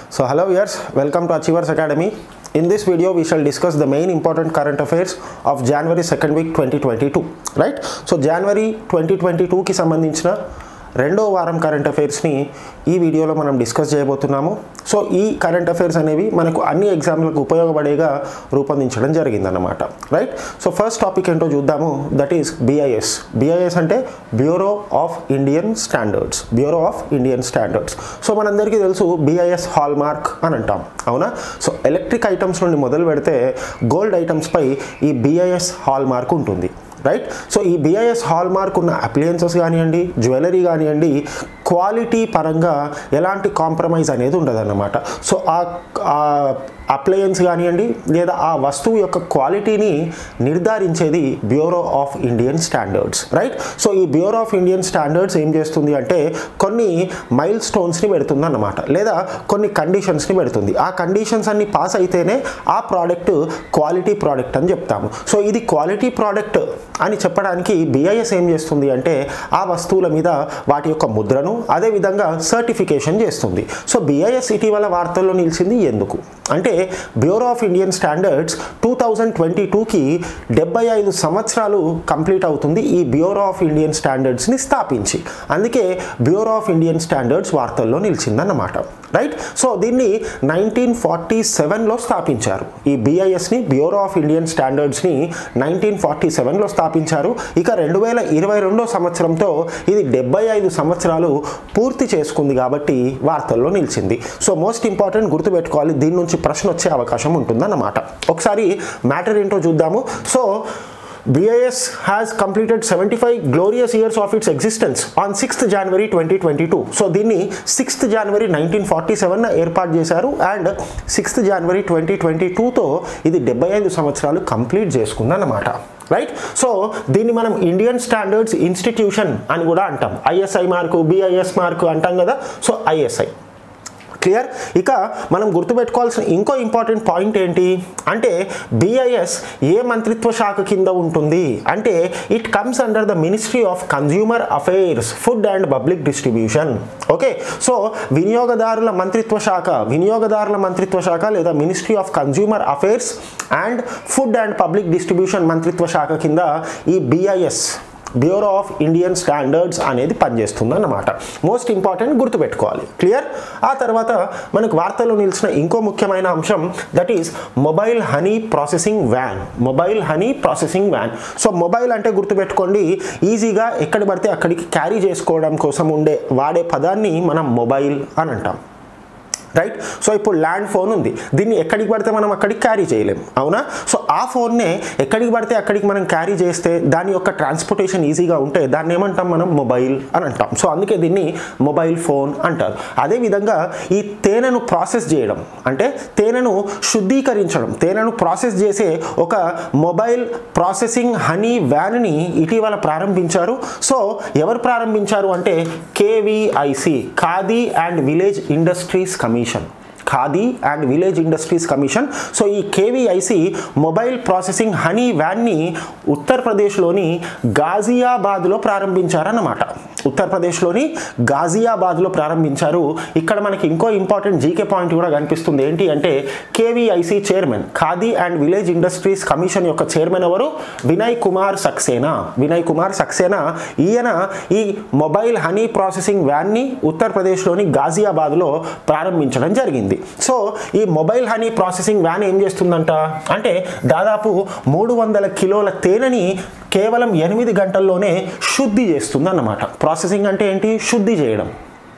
So hello viewers, welcome to Achievers Academy. In this video, we shall discuss the main important current affairs of January 2nd week 2022. Right? So January 2022 కి సంబంధించిన రెండో వారం current అఫైర్స్ని ఈ వీడియోలో మనం discuss చేయబోతున్నాము so ఈ current affairs అనేవి మనకు అన్ని ఎగ్జామ్లకు ఉపయోగపడేగా రూపొందించడం జరిగిందన్నమాట రైట్ సో ఫస్ట్ టాపిక్ ఏంటో చూద్దాము దట్ ఈస్ బిఐఎస్ బిఐఎస్ అంటే bureau of Indian standards bureau of Indian standards so మనందరికీ తెలుసు బిఐఎస్ హాల్ మార్క్ అని అంటాం అవునా సో ఎలక్ట్రిక్ ఐటమ్స్ నుండి మొదలు పెడితే గోల్డ్ ఐటమ్స్పై ఈ బిఐఎస్ హాల్ మార్క్ ఉంటుంది రైట్ సో ఈ బిఐఎస్ హాల్ మార్క్ ఉన్న అప్లయన్సెస్ కానివ్వండి జ్యువెలరీ కానివ్వండి క్వాలిటీ పరంగా ఎలాంటి కాంప్రమైజ్ అనేది ఉండదన్నమాట సో ఆ అప్లయన్స్ కానివ్వండి లేదా ఆ వస్తువు యొక్క క్వాలిటీని నిర్ధారించేది bureau of Indian standards right so ఈ బ్యూరో ఆఫ్ ఇండియన్ స్టాండర్డ్స్ ఏం చేస్తుంది అంటే కొన్ని మైల్ స్టోన్స్ని పెడుతుంది అన్నమాట లేదా కొన్ని కండిషన్స్ని పెడుతుంది ఆ కండిషన్స్ అన్ని పాస్ అయితేనే ఆ ప్రోడక్ట్ క్వాలిటీ ప్రోడక్ట్ అని చెప్తాము సో ఇది క్వాలిటీ ప్రోడక్ట్ అని చెప్పడానికి బిఐఎస్ ఏం చేస్తుంది అంటే ఆ వస్తువుల మీద వాటి యొక్క ముద్రను అదేవిధంగా సర్టిఫికేషన్ చేస్తుంది సో బిఐఎస్ ఇటీవల వార్తల్లో నిలిచింది ఎందుకు అంటే bureau of Indian standards two thousand twenty టూకి డెబ్బై ఐదు సంవత్సరాలు కంప్లీట్ అవుతుంది ఈ బ్యూరో ఆఫ్ ఇండియన్ స్టాండర్డ్స్ని స్థాపించి అందుకే బ్యూరో ఆఫ్ ఇండియన్ స్టాండర్డ్స్ వార్తల్లో నిలిచిందన్నమాట రైట్ సో దీన్ని నైన్టీన్ ఫార్టీ సెవెన్లో స్థాపించారు ఈ బిఐఎస్ని బ్యూరో ఆఫ్ ఇండియన్ స్టాండర్డ్స్ని నైన్టీన్ ఫార్టీ సెవెన్లో స్థాపించారు ఇక రెండు వేల ఇరవై రెండో సంవత్సరంతో ఇది డెబ్బై ఐదు సంవత్సరాలు పూర్తి చేసుకుంది కాబట్టి వార్తల్లో నిలిచింది సో మోస్ట్ ఇంపార్టెంట్ గుర్తుపెట్టుకోవాలి దీని నుంచి ప్రశ్న వచ్చే అవకాశం ఉంటుందన్నమాట ఒకసారి మ్యాటర్ ఏంటో చూద్దాము so BIS has completed 75 glorious years of its existence on 6th January 2022. So దీన్ని sixth January nineteen forty seven ఏర్పాటు చేశారు and sixth January twenty twenty టూతో ఇది డెబ్బై ఐదు సంవత్సరాలు కంప్లీట్ చేసుకుందన్నమాట రైట్ సో దీన్ని మనం ఇండియన్ స్టాండర్డ్స్ ఇన్స్టిట్యూషన్ అని కూడా అంటాం ఐఎస్ఐ మార్కు బిఐఎస్ మార్కు అంటాం కదా సో ఐఎస్ఐ క్లియర్ ఇక మనం గుర్తుపెట్టుకోవాల్సిన ఇంకో ఇంపార్టెంట్ పాయింట్ ఏంటి అంటే బిఐఎస్ ఏ మంత్రిత్వ శాఖ కింద ఉంటుంది అంటే it comes under the ministry of consumer affairs food and public distribution okay so వినియోగదారుల మంత్రిత్వ శాఖ వినియోగదారుల మంత్రిత్వ శాఖ లేదా ministry of consumer affairs and food and public distribution మంత్రిత్వ శాఖ కింద ఈ BIS bureau of Indian standards అనేది పనిచేస్తుంది అన్నమాట మోస్ట్ ఇంపార్టెంట్ గుర్తుపెట్టుకోవాలి క్లియర్ ఆ తర్వాత మనకు వార్తల్లో నిలిచిన ఇంకో ముఖ్యమైన అంశం that is mobile honey processing van mobile honey processing van so mobile అంటే గుర్తుపెట్టుకోండి ఈజీగా ఎక్కడ పడితే అక్కడికి క్యారీ చేసుకోవడం కోసం ఉండే వాడే పదాన్ని మనం మొబైల్ అని అంటాం రైట్ సో ఇప్పుడు ల్యాండ్ ఫోన్ ఉంది దీన్ని ఎక్కడికి పడితే మనం అక్కడికి క్యారీ చేయలేం అవునా సో ఆ ఫోన్నే ఎక్కడికి పడితే అక్కడికి మనం క్యారీ చేస్తే దాని యొక్క ట్రాన్స్పోర్టేషన్ ఈజీగా ఉంటే దాన్ని ఏమంటాం మనం మొబైల్ అని అంటాం సో అందుకే దీన్ని మొబైల్ ఫోన్ అంటారు అదేవిధంగా ఈ తేనెను ప్రాసెస్ చేయడం అంటే తేనెను శుద్ధీకరించడం తేనెను ప్రాసెస్ చేసే ఒక మొబైల్ ప్రాసెసింగ్ హనీ వ్యాన్ని ఇటీవల ప్రారంభించారు సో ఎవరు ప్రారంభించారు అంటే KVIC Khadi and village industries commission Khadi and village industries commission so ఈ కేవీఐసి మొబైల్ ప్రాసెసింగ్ హనీ వ్యాన్ని ఉత్తరప్రదేశ్లోని గాజియాబాద్లో ప్రారంభించారన్నమాట ఉత్తరప్రదేశ్లోని గాజియాబాద్లో ప్రారంభించారు ఇక్కడ మనకి ఇంకో ఇంపార్టెంట్ జీకే పాయింట్ కూడా కనిపిస్తుంది ఏంటి అంటే KVIC chairman Khadi and village industries commission యొక్క చైర్మన్ ఎవరు వినయ్ కుమార్ సక్సేనా వినయ్ కుమార్ సక్సేనా ఈయన ఈ మొబైల్ హనీ ప్రాసెసింగ్ వ్యాన్ని ఉత్తరప్రదేశ్లోని గాజియాబాద్లో ప్రారంభించడం జరిగింది సో ఈ మొబైల్ హనీ ప్రాసెసింగ్ వ్యాన్ ఏం చేస్తుందంట అంటే దాదాపు మూడు వందల కిలోల తేనెని కేవలం ఎనిమిది గంటల్లోనే శుద్ధి చేస్తుంది అన్నమాట ప్రాసెసింగ్ అంటే ఏంటి శుద్ధి చేయడం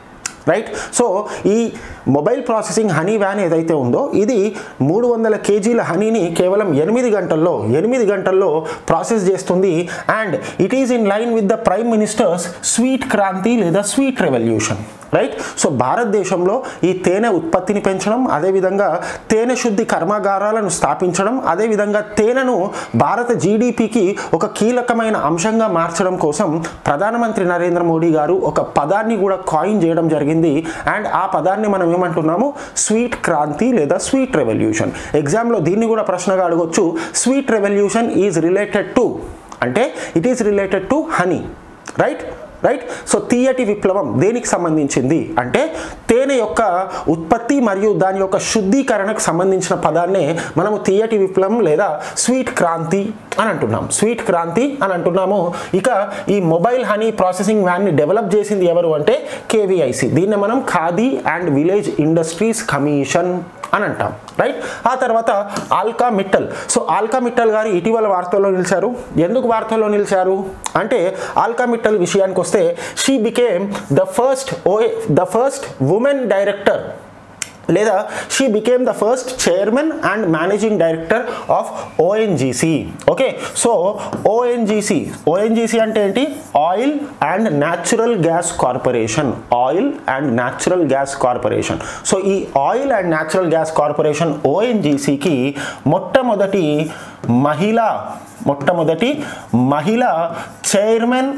రైట్ సో ఈ మొబైల్ ప్రాసెసింగ్ హనీ వ్యాన్ ఏదైతే ఉందో ఇది మూడు వందల కేజీల హనీని కేవలం ఎనిమిది గంటల్లో ఎనిమిది గంటల్లో ప్రాసెస్ చేస్తుంది and it is in line with the prime minister's sweet Kranti లేదా స్వీట్ రెవల్యూషన్ రైట్ సో భారతదేశంలో ఈ తేనె ఉత్పత్తిని పెంచడం అదేవిధంగా తేనె శుద్ధి కర్మాగారాలను స్థాపించడం అదేవిధంగా తేనెను భారత జీడిపికి ఒక కీలకమైన అంశంగా మార్చడం కోసం ప్రధానమంత్రి నరేంద్ర మోడీ గారు ఒక పదాన్ని కూడా కాయిన్ చేయడం జరిగింది అండ్ ఆ పదాన్ని మనం ఏమంటున్నాము స్వీట్ క్రాంతి లేదా స్వీట్ రెవల్యూషన్ ఎగ్జామ్లో దీన్ని కూడా ప్రశ్నగా అడగొచ్చు sweet revolution is related to అంటే it is related to honey right right so తీయటి విప్లవం దేనికి సంబంధించింది అంటే తేనె యొక్క ఉత్పత్తి మరియు దాని యొక్క శుద్ధీకరణకు సంబంధించిన పదాన్నే మనము తీయటి విప్లవం లేదా స్వీట్ క్రాంతి అని అంటున్నాం స్వీట్ క్రాంతి అని అంటున్నాము ఇక ఈ మొబైల్ హనీ ప్రాసెసింగ్ వ్యాన్ని డెవలప్ చేసింది ఎవరు అంటే కేవీఐసి దీన్ని మనం Khadi and village industries commission అని అంటాం రైట్ ఆ తర్వాత ఆల్కా మిట్టల్ సో ఆల్కా మిట్టల్ గారు ఇటీవల వార్తల్లో నిలిచారు ఎందుకు వార్తల్లో నిలిచారు అంటే ఆల్కా మిట్టల్ విషయానికి వస్తే she became the first of the first women director లేదా she became the first chairman and managing director of ONGC okay so ONGC ONGC అంటే ఏంటి oil and natural gas corporation oil and natural gas corporation so ఈ oil and natural gas corporation ఓఎన్జీసీకి మొట్టమొదటి మహిళ మొట్టమొదటి మహిళ chairman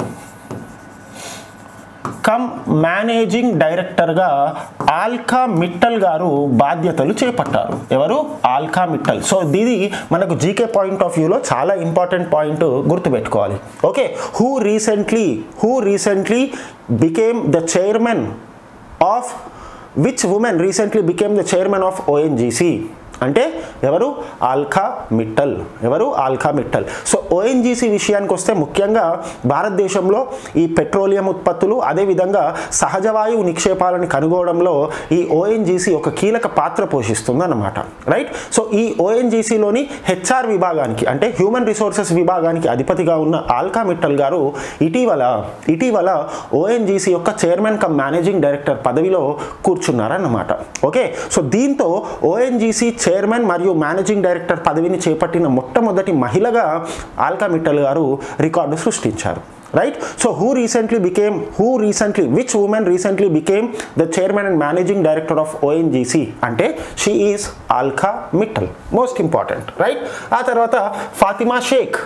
cum managing డైరెక్టర్గా ఆల్కా మిట్టల్ గారు బాధ్యతలు చేపట్టారు ఎవరు ఆల్కా మిట్టల్ సో ఇది మనకు జీకే పాయింట్ ఆఫ్ వ్యూలో చాలా ఇంపార్టెంట్ పాయింట్ గుర్తుపెట్టుకోవాలి okay who recently who recently became the chairman of which women recently became the chairman of ONGC అంటే ఎవరు ఆల్కా మిట్టల్ ఎవరు ఆల్కా మిట్టల్ సో ఓఎన్జీసీ విషయానికి వస్తే ముఖ్యంగా భారతదేశంలో ఈ పెట్రోలియం ఉత్పత్తులు అదేవిధంగా సహజ వాయువు నిక్షేపాలను కనుగోవడంలో ఈ ఓఎన్జీసీ ఒక కీలక పాత్ర పోషిస్తుంది అన్నమాట రైట్ సో ఈ ఓఎన్జీసీలోని హెచ్ఆర్ విభాగానికి అంటే హ్యూమన్ రిసోర్సెస్ విభాగానికి అధిపతిగా ఉన్న ఆల్కా మిట్టల్ గారు ఇటీవల ఇటీవల ఓఎన్జీసీ యొక్క చైర్మన్ కమ్ మేనేజింగ్ డైరెక్టర్ పదవిలో కూర్చున్నారన్నమాట ఓకే సో దీంతో ఓఎన్జీసీ చైర్మన్ మరియు మేనేజింగ్ డైరెక్టర్ పదవిని చేపట్టిన మొట్టమొదటి మహిళగా ఆల్కా మిట్టల్ గారు రికార్డు సృష్టించారు right so who recently became who recently which women recently became the chairman and managing director of ONGC అంటే she is Alka Mittal most important right ఆ తర్వాత ఫాతిమా షేక్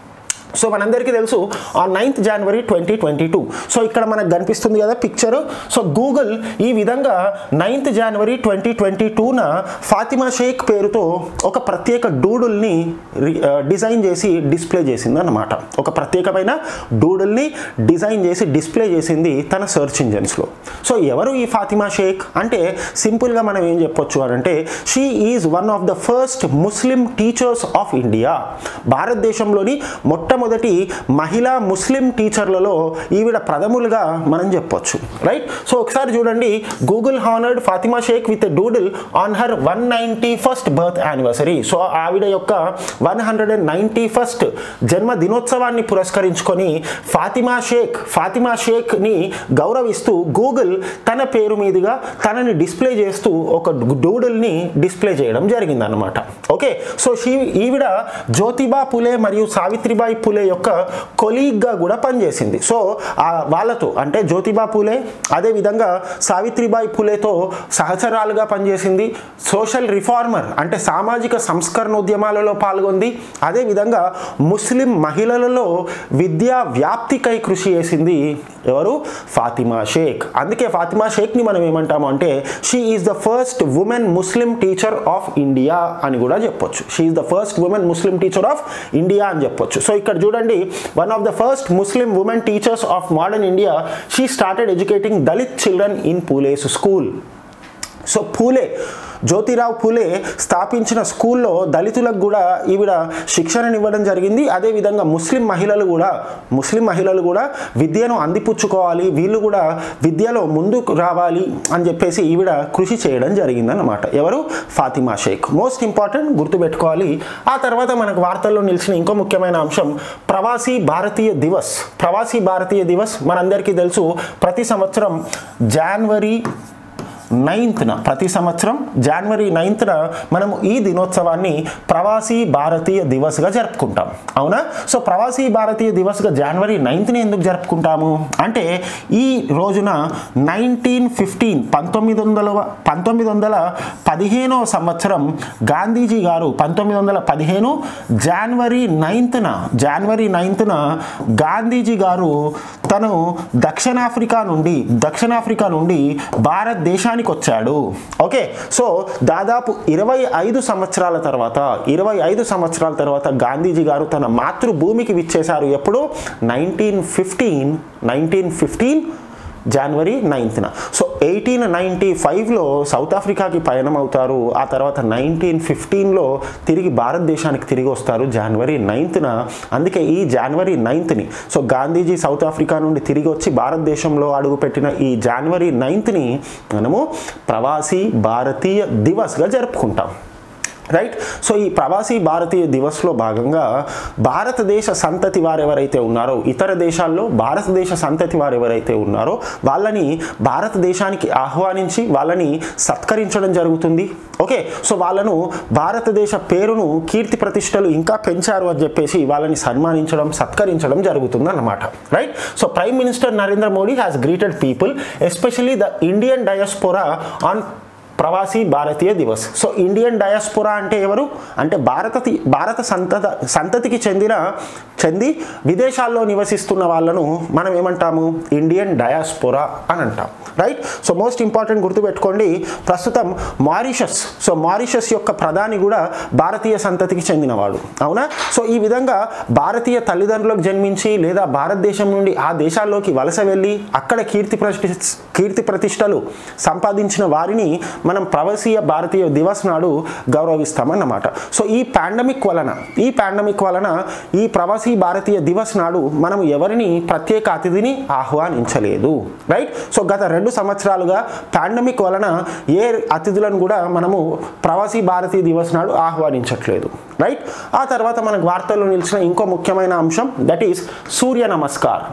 సో మనందరికీ తెలుసు ఆ ninth January twenty twenty two so ఇక్కడ మనకు కనిపిస్తుంది కదా పిక్చర్ సో గూగుల్ ఈ విధంగా నైన్త్ జనవరి ట్వంటీ ట్వంటీ టూన ఫాతిమా షేక్ పేరుతో ఒక ప్రత్యేక డూడుల్ని డిజైన్ చేసి డిస్ప్లే చేసింది అన్నమాట ఒక ప్రత్యేకమైన డూడుల్ని డిజైన్ చేసి డిస్ప్లే చేసింది తన సెర్చ్ ఇంజన్స్లో సో ఎవరు ఈ ఫాతిమా షేక్ అంటే సింపుల్గా మనం ఏం చెప్పొచ్చు అని అంటే she is one of the first Muslim teachers of India భారతదేశంలోని మొట్టమొదటి మహిళా ముస్లిం టీచర్లలో ఈవిడ ప్రథములుగా మనం చెప్పొచ్చు రైట్ సో ఒకసారి చూడండి Google honoured Fatima Sheikh with doodle on her one ninety first birth anniversary so ఆవిడ యొక్క one hundred and ninety first జన్మ దినోత్సవాన్ని పురస్కరించుకొని ఫాతిమా షేక్ ఫాతిమా షేక్ని గౌరవిస్తూ గూగుల్ తన పేరు మీదుగా తనని డిస్ప్లే చేస్తూ ఒక డూడుల్ని డిస్ప్లే చేయడం జరిగిందనమాట ఓకే సో షీ ఈవిడ జ్యోతిబా పులే మరియు సావిత్రిబాయి పులే యొక్క కొలీగ్గా కూడా పనిచేసింది సో ఆ వాళ్ళతో అంటే జ్యోతిబా పులే అదేవిధంగా సావిత్రిబాయి పులేతో సహచరాలుగా పనిచేసింది సోషల్ రిఫార్మర్ అంటే సామాజిక సంస్కరణ ఉద్యమాలలో పాల్గొంది అదేవిధంగా ముస్లిం మహిళలలో విద్యా వ్యాప్తికై కృషి చేసింది ఎవరు ఫాతిమా షేక్ అందుకే ఫాతిమా షేక్ని మనం ఏమంటాము అంటే she is the first women Muslim teacher of India అని కూడా చెప్పొచ్చు she is the first women Muslim teacher of India అని చెప్పొచ్చు సో ఇక్కడ చూడండి one of the first Muslim women teachers of modern India she started educating Dalit children in Phule's school so Phule Jyotirao Phule స్థాపించిన స్కూల్లో దళితులకు కూడా ఈవిడ శిక్షణనివ్వడం జరిగింది అదేవిధంగా ముస్లిం మహిళలు కూడా ముస్లిం మహిళలు కూడా విద్యను అందిపుచ్చుకోవాలి వీళ్ళు కూడా విద్యలో ముందుకు రావాలి అని చెప్పేసి ఈవిడ కృషి చేయడం జరిగిందన్నమాట ఎవరు ఫాతిమా షేక్ మోస్ట్ ఇంపార్టెంట్ గుర్తుపెట్టుకోవాలి ఆ తర్వాత మనకు వార్తల్లో నిలిచిన ఇంకో ముఖ్యమైన అంశం ప్రవాసీ భారతీయ దివస్ ప్రవాసీ భారతీయ దివస్ మనందరికీ తెలుసు ప్రతి సంవత్సరం జనవరి నైన్త్న ప్రతి సంవత్సరం జనవరి నైన్త్న మనము ఈ దినోత్సవాన్ని ప్రవాసీ భారతీయ దివస్గా జరుపుకుంటాం అవునా సో ప్రవాసీ భారతీయ దివస్గా జనవరి నైన్త్ని ఎందుకు జరుపుకుంటాము అంటే ఈ రోజున నైన్టీన్ ఫిఫ్టీన్ పంతొమ్మిది వందల పంతొమ్మిది వందల పదిహేనో సంవత్సరం గాంధీజీ గారు పంతొమ్మిది వందల పదిహేను జనవరి నైన్త్న జనవరి నైన్త్న గాంధీజీ గారు తను దక్షిణాఫ్రికా నుండి దక్షిణాఫ్రికా నుండి భారతదేశానికి పీఠానికి వచ్చాడు ఓకే సో దాదాపు ఇరవై ఐదు సంవత్సరాల తర్వాత ఇరవై ఐదు సంవత్సరాల తర్వాత గాంధీజీ గారు తన మాతృభూమికి విచ్చేశారు ఎప్పుడు nineteen fifteen nineteen fifteen January నైన్త్న సో ఎయిటీన్ నైంటీ ఫైవ్లో సౌత్ ఆఫ్రికాకి పయనం అవుతారు ఆ తర్వాత నైన్టీన్ ఫిఫ్టీన్లో తిరిగి భారతదేశానికి తిరిగి వస్తారు జనవరి నైన్త్న అందుకే ఈ జనవరి నైన్త్ని సో గాంధీజీ సౌత్ ఆఫ్రికా నుండి తిరిగి వచ్చి భారతదేశంలో అడుగుపెట్టిన ఈ జనవరి నైన్త్ని మనము ప్రవాసీ భారతీయ దివస్గా జరుపుకుంటాం రైట్ సో ఈ ప్రవాసీ భారతీయ దివస్లో భాగంగా భారతదేశ సంతతి వారు ఎవరైతే ఉన్నారో ఇతర దేశాల్లో భారతదేశ సంతతి వారు ఎవరైతే ఉన్నారో వాళ్ళని భారతదేశానికి ఆహ్వానించి వాళ్ళని సత్కరించడం జరుగుతుంది ఓకే సో వాళ్ళను భారతదేశ పేరును కీర్తి ప్రతిష్టలు ఇంకా పెంచారు అని చెప్పేసి వాళ్ళని సన్మానించడం సత్కరించడం జరుగుతుంది అన్నమాట right so prime minister Narendra Modi has greeted people especially the Indian diaspora on Pravasi Bharatiya Divas so Indian diaspora అంటే ఎవరు అంటే భారత భారత సంతత సంతతికి చెందిన చెంది విదేశాల్లో నివసిస్తున్న వాళ్ళను మనం ఏమంటాము ఇండియన్ డయాస్పోరా అని అంటాం రైట్ సో మోస్ట్ ఇంపార్టెంట్ గుర్తుపెట్టుకోండి ప్రస్తుతం మారిషస్ సో మారిషస్ యొక్క ప్రధాని కూడా భారతీయ సంతతికి చెందినవాడు అవునా సో ఈ విధంగా భారతీయ తల్లిదండ్రులకు జన్మించి లేదా భారతదేశం నుండి ఆ దేశాల్లోకి వలస వెళ్ళి అక్కడ కీర్తి ప్రతి కీర్తి ప్రతిష్టలు సంపాదించిన వారిని మనం ప్రవాసీయ భారతీయ దివస్ నాడు గౌరవిస్తామన్నమాట సో ఈ పాండమిక్ వలన ఈ పాండమిక్ వలన ఈ ప్రవాసీ భారతీయ దివస్ నాడు మనం ఎవరిని ప్రత్యేక అతిథిని ఆహ్వానించలేదు రైట్ సో గత రెండు సంవత్సరాలుగా పాండమిక్ వలన ఏ అతిథులను కూడా మనము ప్రవాసీ భారతీయ దివస్ నాడు ఆహ్వానించట్లేదు రైట్ ఆ తర్వాత మనకు వార్తల్లో నిలిచిన ఇంకో ముఖ్యమైన అంశం that is Surya Namaskar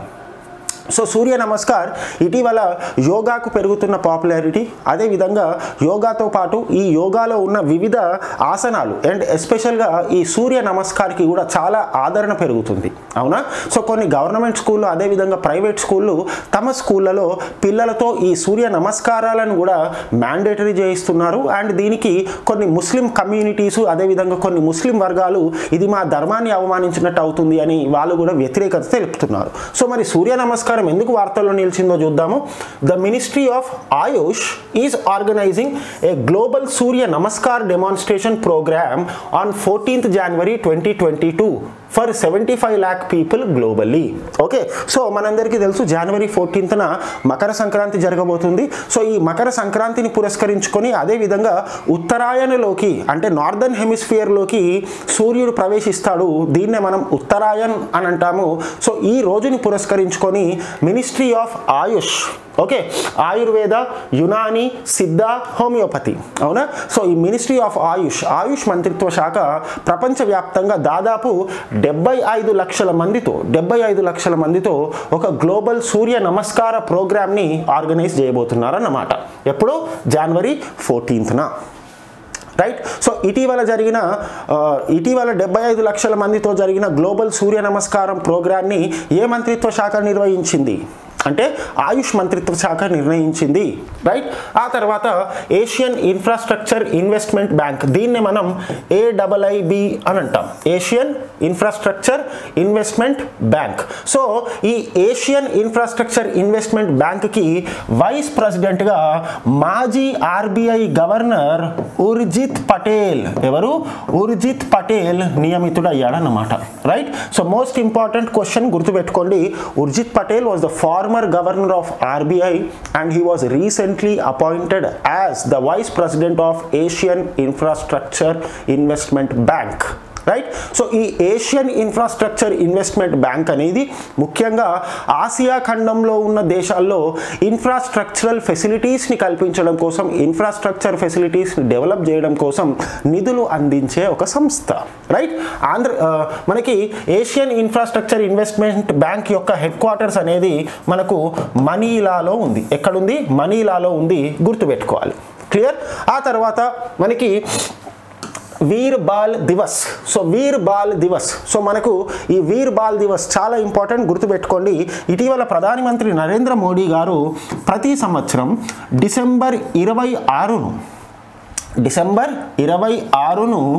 so Surya Namaskar ఇటీవల యోగాకు పెరుగుతున్న పాపులారిటీ అదేవిధంగా యోగాతో పాటు ఈ యోగాలో ఉన్న వివిధ ఆసనాలు అండ్ ఎస్పెషల్గా ఈ సూర్య నమస్కార్కి కూడా చాలా ఆదరణ పెరుగుతుంది అవునా సో కొన్ని గవర్నమెంట్ స్కూళ్ళు అదేవిధంగా ప్రైవేట్ స్కూళ్ళు తమ స్కూళ్ళలో పిల్లలతో ఈ సూర్య నమస్కారాలను కూడా మ్యాండేటరీ చేయిస్తున్నారు అండ్ దీనికి కొన్ని ముస్లిం కమ్యూనిటీస్ అదేవిధంగా కొన్ని ముస్లిం వర్గాలు ఇది మా ధర్మాన్ని అవమానించినట్టు అవుతుంది అని వాళ్ళు కూడా వ్యతిరేకత తెలుపుతున్నారు సో మరి సూర్య నమస్కారం ఎందుకు వార్తల్లో నిలిచిందో చూద్దాము the ministry of AYUSH is organising a global Surya Namaskar demonstration programme on fourteenth January twenty twenty two for seventy five lakh people globally okay so మనందరికీ తెలుసు జనవరి ఫోర్టీన్త్న మకర సంక్రాంతి జరగబోతుంది సో ఈ మకర సంక్రాంతిని పురస్కరించుకొని అదేవిధంగా ఉత్తరాయణలోకి అంటే నార్దర్న్ హెమిస్ఫియర్లోకి సూర్యుడు ప్రవేశిస్తాడు దీన్నే మనం ఉత్తరాయణ్ అని అంటాము సో ఈ రోజుని పురస్కరించుకొని ministry of AYUSH okay Ayurveda Unani Siddha homeopathy అవునా సో ఈ మినిస్ట్రీ ఆఫ్ ఆయుష్ ఆయుష్ మంత్రిత్వ శాఖ ప్రపంచవ్యాప్తంగా దాదాపు డెబ్బై ఐదు లక్షల మందితో డెబ్బై ఐదు లక్షల మందితో ఒక గ్లోబల్ సూర్య నమస్కార ప్రోగ్రామ్ని ఆర్గనైజ్ చేయబోతున్నారన్నమాట ఎప్పుడు జనవరి ఫోర్టీన్త్న రైట్ సో ఇటీవల జరిగిన ఆ, ఇటీవల డెబ్బై ఐదు లక్షల మందితో జరిగిన గ్లోబల్ సూర్య నమస్కారం ప్రోగ్రాన్ని ఏ మంత్రిత్వ శాఖ నిర్వహించింది అంటే ఆయుష్ మంత్రిత్వ శాఖ నిర్ణయించింది రైట్ ఆ తర్వాత ఏషియన్ ఇన్ఫ్రాస్ట్రక్చర్ ఇన్వెస్ట్మెంట్ బ్యాంక్ దీన్ని మనం ఏడబల్ఐబి అని అంటాం Asian infrastructure investment bank so ఈ ఏషియన్ ఇన్ఫ్రాస్ట్రక్చర్ ఇన్వెస్ట్మెంట్ బ్యాంక్కి వైస్ ప్రెసిడెంట్గా మాజీ ఆర్బీఐ గవర్నర్ ఉర్జిత్ పటేల్ ఎవరు ఉర్జిత్ పటేల్ నియమితుడయ్యాడన్నమాట right so most important question గుర్తుపెట్టుకోండి Urjit Patel was the former governor of RBI and he was recently appointed as the vice president of Asian infrastructure investment bank right so ఈ Asian infrastructure investment bank అనేది ముఖ్యంగా Asia ఖండంలో ఉన్న దేశాల్లో infrastructural ఫెసిలిటీస్ని కల్పించడం కోసం infrastructure ఫెసిలిటీస్ని develop చేయడం కోసం నిధులు అందించే ఒక సంస్థ రైట్ ఆంధ్ర ఆ, మనకి ఏషియన్ ఇన్ఫ్రాస్ట్రక్చర్ ఇన్వెస్ట్మెంట్ బ్యాంక్ యొక్క హెడ్ క్వార్టర్స్ అనేది మనకు మనీలాలో ఉంది ఎక్కడుంది మనీలాలో ఉంది గుర్తుపెట్టుకోవాలి క్లియర్ ఆ తర్వాత మనకి వీర్ బాల్ దివస్ సో వీర్ బాల్ దివస్ సో మనకు ఈ వీర్ బాల్ దివస్ చాలా ఇంపార్టెంట్ గుర్తుపెట్టుకోండి ఇటీవల ప్రధానమంత్రి నరేంద్ర మోడీ గారు ప్రతి సంవత్సరం డిసెంబర్ ఇరవై ఆరును డిసెంబర్ ఇరవై ఆరును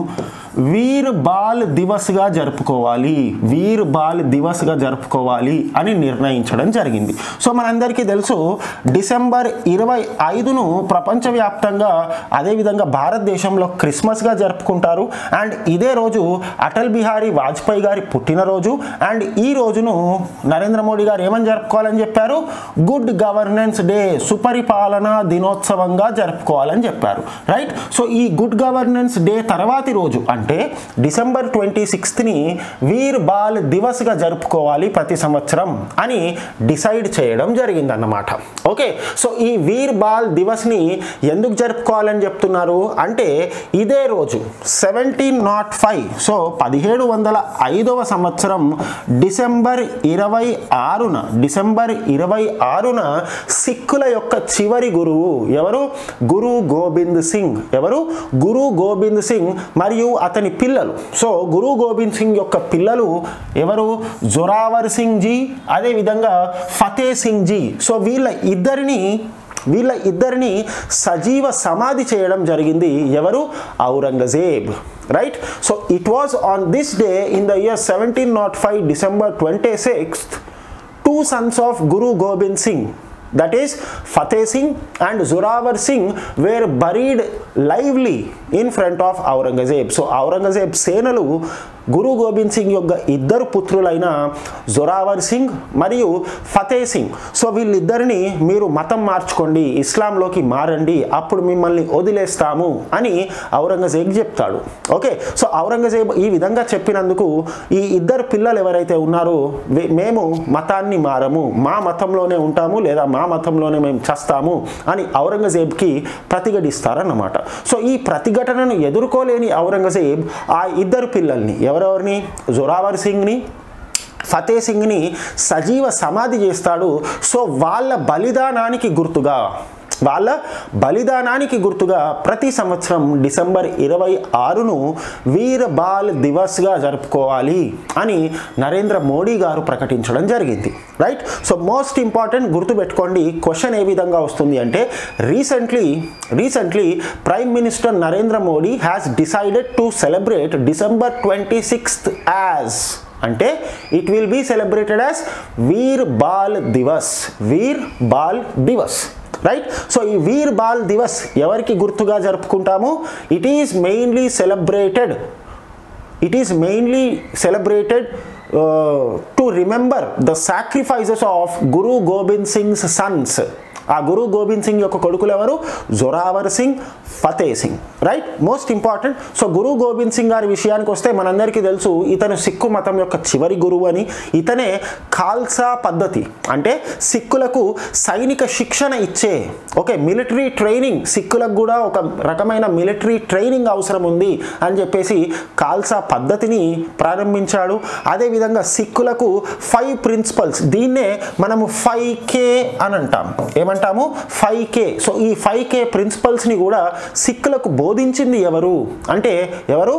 వీర్ బాల్ దివస్గా జరుపుకోవాలి వీర్ బాల్ దివస్గా జరుపుకోవాలి అని నిర్ణయించడం జరిగింది సో మనందరికీ తెలుసు డిసెంబర్ ఇరవై ఐదును ప్రపంచవ్యాప్తంగా అదేవిధంగా భారతదేశంలో క్రిస్మస్గా జరుపుకుంటారు అండ్ ఇదే రోజు అటల్ బిహారీ వాజ్పేయి గారి పుట్టినరోజు అండ్ ఈ రోజును నరేంద్ర మోడీ గారు ఏమని జరుపుకోవాలని చెప్పారు గుడ్ గవర్నెన్స్ డే సుపరిపాలన దినోత్సవంగా జరుపుకోవాలని చెప్పారు రైట్ సో ఈ గుడ్ గవర్నెన్స్ డే తర్వాతి రోజు అంటే డిసెంబర్ ట్వంటీ సిక్స్త్ని వీర్ బాల్ దివస్గా జరుపుకోవాలి ప్రతి సంవత్సరం అని డిసైడ్ చేయడం జరిగిందన్నమాట ఓకే సో ఈ వీర్ బాల్ దివస్ని ఎందుకు జరుపుకోవాలని చెప్తున్నారు అంటే ఇదే రోజు సెవెంటీన్ నాట్ ఫైవ్ సో పదిహేడు వందల ఐదవ సంవత్సరం డిసెంబర్ ఇరవై ఆరున డిసెంబర్ ఇరవై ఆరున సిక్కుల యొక్క చివరి గురువు ఎవరు గురు గోబింద్ సింగ్ ఎవరు గురు గోబింద్ సింగ్ మరియు అతని పిల్లలు సో గురు గోబింద్ సింగ్ యొక్క పిల్లలు ఎవరు జొరావర్ సింగ్ జీ అదేవిధంగా ఫతే సింగ్ జీ సో వీళ్ళ ఇద్దరిని వీళ్ళ ఇద్దరిని సజీవ సమాధి చేయడం జరిగింది ఎవరు Aurangzeb right so it was on this day in the year seventeen nought five December twenty sixth two sons of Guru Gobind Singh that is Fateh Singh and Zorawar Singh were buried lively in front of Aurangzeb. So Aurangzeb సేనలు గురు గోబింద్ సింగ్ యొక్క ఇద్దరు పుత్రులైన జొరావర్ సింగ్ మరియు Fateh Singh so వీళ్ళిద్దరిని మీరు మతం మార్చుకోండి ఇస్లాంలోకి మారండి అప్పుడు మిమ్మల్ని వదిలేస్తాము అని ఔరంగజేబ్ చెప్తాడు ఓకే సో ఔరంగజేబ్ ఈ విధంగా చెప్పినందుకు ఈ ఇద్దరు పిల్లలు ఎవరైతే ఉన్నారో వే- మేము మతాన్ని మారము మా మతంలోనే ఉంటాము లేదా మా మతంలోనే మేము చస్తాము అని ఔరంగజేబ్కి ప్రతిఘటిస్తారన్నమాట సో ఈ ప్రతిఘటనను ఎదుర్కోలేని ఔరంగజేబ్ ఆ ఇద్దరు పిల్లల్ని ఎవరెవరిని జొరావర్ సింగ్ని ఫతే సింగ్ని సజీవ సమాధి చేస్తాడు సో వాళ్ళ బలిదానానికి గుర్తుగా వాళ్ళ బలిదానానికి గుర్తుగా ప్రతి సంవత్సరం డిసెంబర్ ఇరవై ఆరును వీర్ బాల్ దివస్గా జరుపుకోవాలి అని నరేంద్ర మోడీ గారు ప్రకటించడం జరిగింది రైట్ సో మోస్ట్ ఇంపార్టెంట్ గుర్తుపెట్టుకోండి క్వశ్చన్ ఏ విధంగా వస్తుంది అంటే recently recently prime minister Narendra Modi has decided to celebrate December twenty sixth as అంటే it will be celebrated as Veer Bal Divas Veer Bal Divas right so ఈ వీర్ బాల్ దివస్ ఎవరికి గుర్తుగా జరుపుకుంటాము it is mainly celebrated it is mainly celebrated to remember the sacrifices of Guru Gobind Singh's sons ఆ గురు గోబింద్ సింగ్ యొక్క కొడుకులు ఎవరు Zorawar Singh Fateh Singh right most important so Guru Gobind Singh గారి విషయానికి వస్తే మనందరికీ తెలుసు ఇతను సిక్కు మతం యొక్క చివరి గురువు అని ఇతనే ఖాల్సా పద్ధతి అంటే సిక్కులకు సైనిక శిక్షణ ఇచ్చే ఓకే మిలిటరీ ట్రైనింగ్ సిక్కులకు కూడా ఒక రకమైన మిలిటరీ ట్రైనింగ్ అవసరం ఉంది అని చెప్పేసి ఖాల్సా పద్ధతిని ప్రారంభించాడు అదేవిధంగా సిక్కులకు ఫైవ్ ప్రిన్సిపల్స్ దీన్నే మనము ఫైవ్ కే అని అంటాం ఏమంటాము ఫైవ్ కే సో ఈ ఫైవ్ కే ప్రిన్సిపల్స్ని కూడా సిక్కులకు బోధించింది ఎవరు అంటే ఎవరు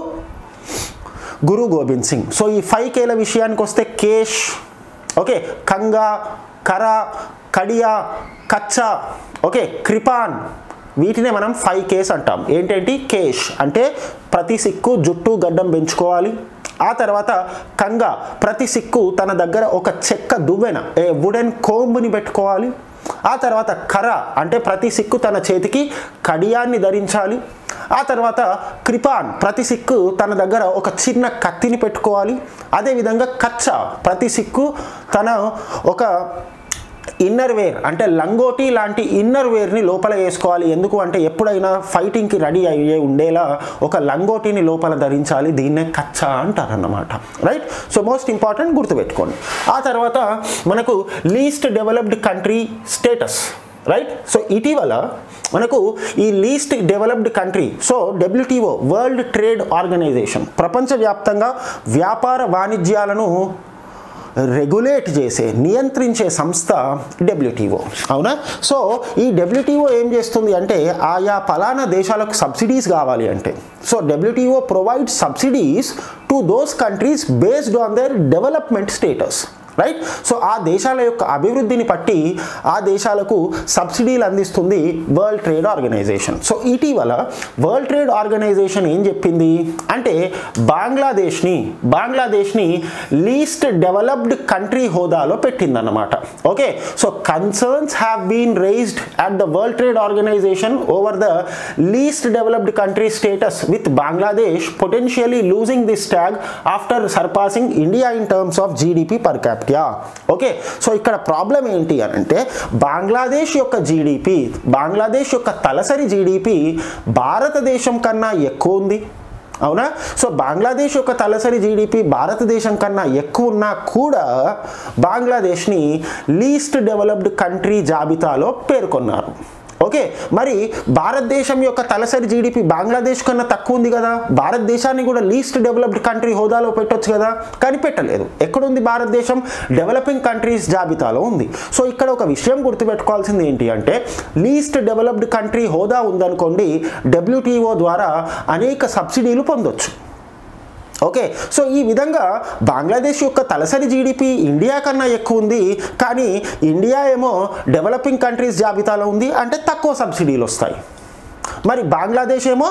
గురు గోబింద్ సింగ్ సో ఈ ఫైవ్ కేల విషయానికి వస్తే కేష్ ఓకే కంగా కర కడియా కచ్చా ఓకే కృపాన్ వీటినే మనం ఫైవ్ కేస్ అంటాం ఏంటంటే కేష్ అంటే ప్రతి సిక్కు జుట్టు గడ్డం పెంచుకోవాలి ఆ తర్వాత కంగా ప్రతి సిక్కు తన దగ్గర ఒక చెక్క దువ్వెన ఏ వుడెన్ కోంబుని పెట్టుకోవాలి ఆ తర్వాత కర అంటే ప్రతి సిక్కు తన చేతికి కడియాన్ని ధరించాలి ఆ తర్వాత కృపాన్ ప్రతి సిక్కు తన దగ్గర ఒక చిన్న కత్తిని పెట్టుకోవాలి అదేవిధంగా కచ్చా ప్రతి సిక్కు తన ఒక ఇన్నర్ వేర్ అంటే లంగోటి లాంటి ఇన్నర్ వేర్ని లోపల వేసుకోవాలి ఎందుకు అంటే ఎప్పుడైనా ఫైటింగ్కి రెడీ అయ్యే ఉండేలా ఒక లంగోటిని లోపల ధరించాలి దీన్నే కచ్చా అంటారన్నమాట రైట్ సో మోస్ట్ ఇంపార్టెంట్ గుర్తుపెట్టుకోండి ఆ తర్వాత మనకు least developed country status right so ఇటీవల మనకు ఈ least developed country so WTO world trade organisation ప్రపంచవ్యాప్తంగా వ్యాపార వాణిజ్యాలను రెగ్యులేట్ చేసే నియంత్రించే సంస్థ డబ్ల్యూటీఓ అవునా సో ఈ డబ్ల్యూటీఓ ఏం చేస్తుంది అంటే ఆయా ఫలానా దేశాలకు సబ్సిడీస్ కావాలి అంటే so WTO provide subsidies to those countries based on their development status right so ఆ దేశాల యొక్క అభివృద్ధిని బట్టి ఆ దేశాలకు సబ్సిడీలు అందిస్తుంది వరల్డ్ ట్రేడ్ ఆర్గనైజేషన్ సో ఇటీవల వరల్డ్ ట్రేడ్ ఆర్గనైజేషన్ ఏం చెప్పింది అంటే బంగ్లాదేశ్ని బంగ్లాదేశ్ని లీస్ట్ డెవలప్డ్ కంట్రీ హోదాలో పెట్టిందన్నమాట okay so concerns have been raised at the world trade organisation over the least developed country status with Bangladesh potentially losing this tag after సర్పాసింగ్ India in terms of GDP per capita okay so ఇక్కడ problem ఏంటి అని అంటే బంగ్లాదేశ్ యొక్క GDP Bangladesh యొక్క తలసరి GDP భారతదేశం కన్నా ఎక్కువ ఉంది అవునా సో బంగ్లాదేశ్ యొక్క తలసరి జీడిపి భారతదేశం కన్నా ఎక్కువ ఉన్నా కూడా బంగ్లాదేశ్ని లీస్ట్ డెవలప్డ్ కంట్రీ జాబితాలో పేర్కొన్నారు ఓకే మరి భారతదేశం యొక్క తలసరి జీడిపి బంగ్లాదేశ్ కన్నా తక్కువ ఉంది కదా భారతదేశాన్ని కూడా లీస్ట్ డెవలప్డ్ కంట్రీ హోదాలో పెట్టొచ్చు కదా కానీ పెట్టలేదు ఎక్కడుంది భారతదేశం డెవలపింగ్ కంట్రీస్ జాబితాలో ఉంది సో ఇక్కడ ఒక విషయం గుర్తుపెట్టుకోవాల్సింది ఏంటి అంటే లీస్ట్ డెవలప్డ్ కంట్రీ హోదా ఉందనుకోండి డబ్ల్యూటీఓ ద్వారా అనేక సబ్సిడీలు పొందొచ్చు ఓకే సో ఈ విధంగా బంగ్లాదేశ్ యొక్క తలసరి జీడిపి ఇండియా కన్నా ఎక్కువ ఉంది కానీ ఇండియా ఏమో డెవలపింగ్ కంట్రీస్ జాబితాలో ఉంది అంటే తక్కువ సబ్సిడీలు వస్తాయి మరి బంగ్లాదేశ్ ఏమో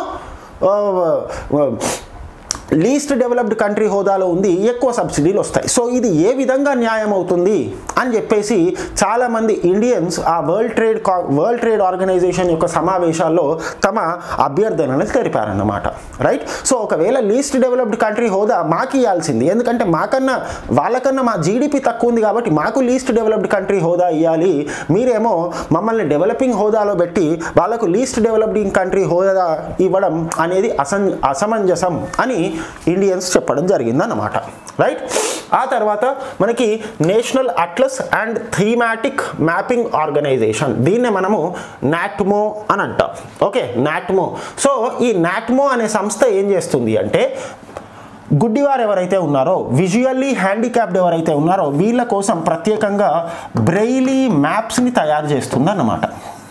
లీస్ట్ డెవలప్డ్ కంట్రీ హోదాలో ఉంది ఎక్కువ సబ్సిడీలు వస్తాయి సో ఇది ఏ విధంగా న్యాయం అవుతుంది అని చెప్పేసి చాలామంది ఇండియన్స్ ఆ world trade world trade organisation యొక్క సమావేశాల్లో తమ అభ్యర్థనలు తెలిపారన్నమాట రైట్ సో ఒకవేళ లీస్ట్ డెవలప్డ్ కంట్రీ హోదా మాకు ఇవ్వాల్సింది ఎందుకంటే మాకన్నా వాళ్ళకన్నా మా జీడిపి తక్కువ ఉంది కాబట్టి మాకు లీస్ట్ డెవలప్డ్ కంట్రీ హోదా ఇవ్వాలి మీరేమో మమ్మల్ని డెవలపింగ్ హోదాలో పెట్టి వాళ్ళకు లీస్ట్ డెవలప్డింగ్ కంట్రీ హోదా ఇవ్వడం అనేది అసం అసమంజసం అని ఇండియన్స్ చెప్పడం జరిగిందన్నమాట రైట్ ఆ తర్వాత మనకి national atlas and thematic mapping organisation దీన్నే మనము నాట్మో అని అంటాం ఓకే నాట్మో సో ఈ నాట్మో అనే సంస్థ ఏం చేస్తుంది అంటే గుడ్డివారు ఎవరైతే ఉన్నారో విజువల్లీ హ్యాండిక్యాప్డ్ ఎవరైతే ఉన్నారో వీళ్ళ కోసం ప్రత్యేకంగా బ్రెయిలీ మ్యాప్స్ని తయారు చేస్తుంది అన్నమాట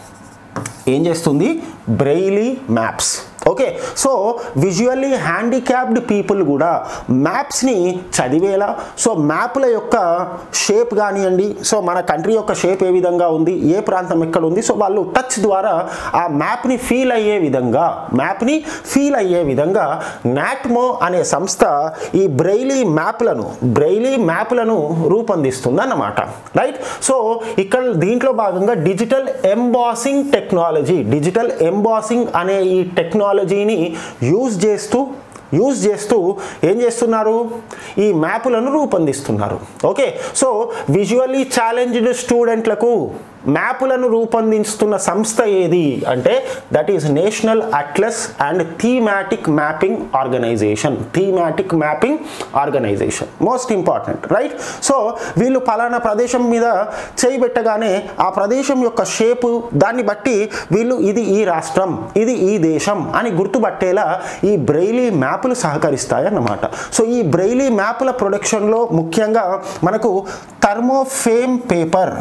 ఏం చేస్తుంది braille maps okay so visually handicapped people కూడా మ్యాప్స్ని చదివేలా సో మ్యాప్ల యొక్క షేప్ కానివ్వండి సో మన కంట్రీ యొక్క షేప్ ఏ విధంగా ఉంది ఏ ప్రాంతం ఎక్కడ ఉంది సో వాళ్ళు టచ్ ద్వారా ఆ మ్యాప్ని ఫీల్ అయ్యే విధంగా మ్యాప్ని ఫీల్ అయ్యే విధంగా నాట్మో అనే సంస్థ ఈ బ్రెయిలీ మ్యాప్లను బ్రెయిలీ మ్యాప్లను రూపొందిస్తుంది అన్నమాట రైట్ సో ఇక్కడ దీంట్లో భాగంగా digital embossing technology digital embossing అనే ఈ టెక్నాలజీని యూజ్ చేస్తూ యూజ్ చేస్తూ ఏం చేస్తున్నారు ఈ మ్యాపులను రూపొందిస్తున్నారు ఓకే సో విజువల్లీ ఛాలెంజ్డ్ స్టూడెంట్లకు మ్యాపులను రూపొందిస్తున్న సంస్థ ఏది అంటే that is national atlas and thematic mapping organisation thematic mapping organisation most important right so వీళ్ళు పలానా ప్రదేశం మీద చేయబెట్టగానే ఆ ప్రదేశం యొక్క షేపు దాన్ని బట్టి వీళ్ళు ఇది ఈ రాష్ట్రం ఇది ఈ దేశం అని గుర్తుపట్టేలా ఈ బ్రెయిలీ మ్యాపులు సహకరిస్తాయి అన్నమాట సో ఈ బ్రెయిలీ మ్యాపుల ప్రొడక్షన్లో ముఖ్యంగా మనకు thermoform paper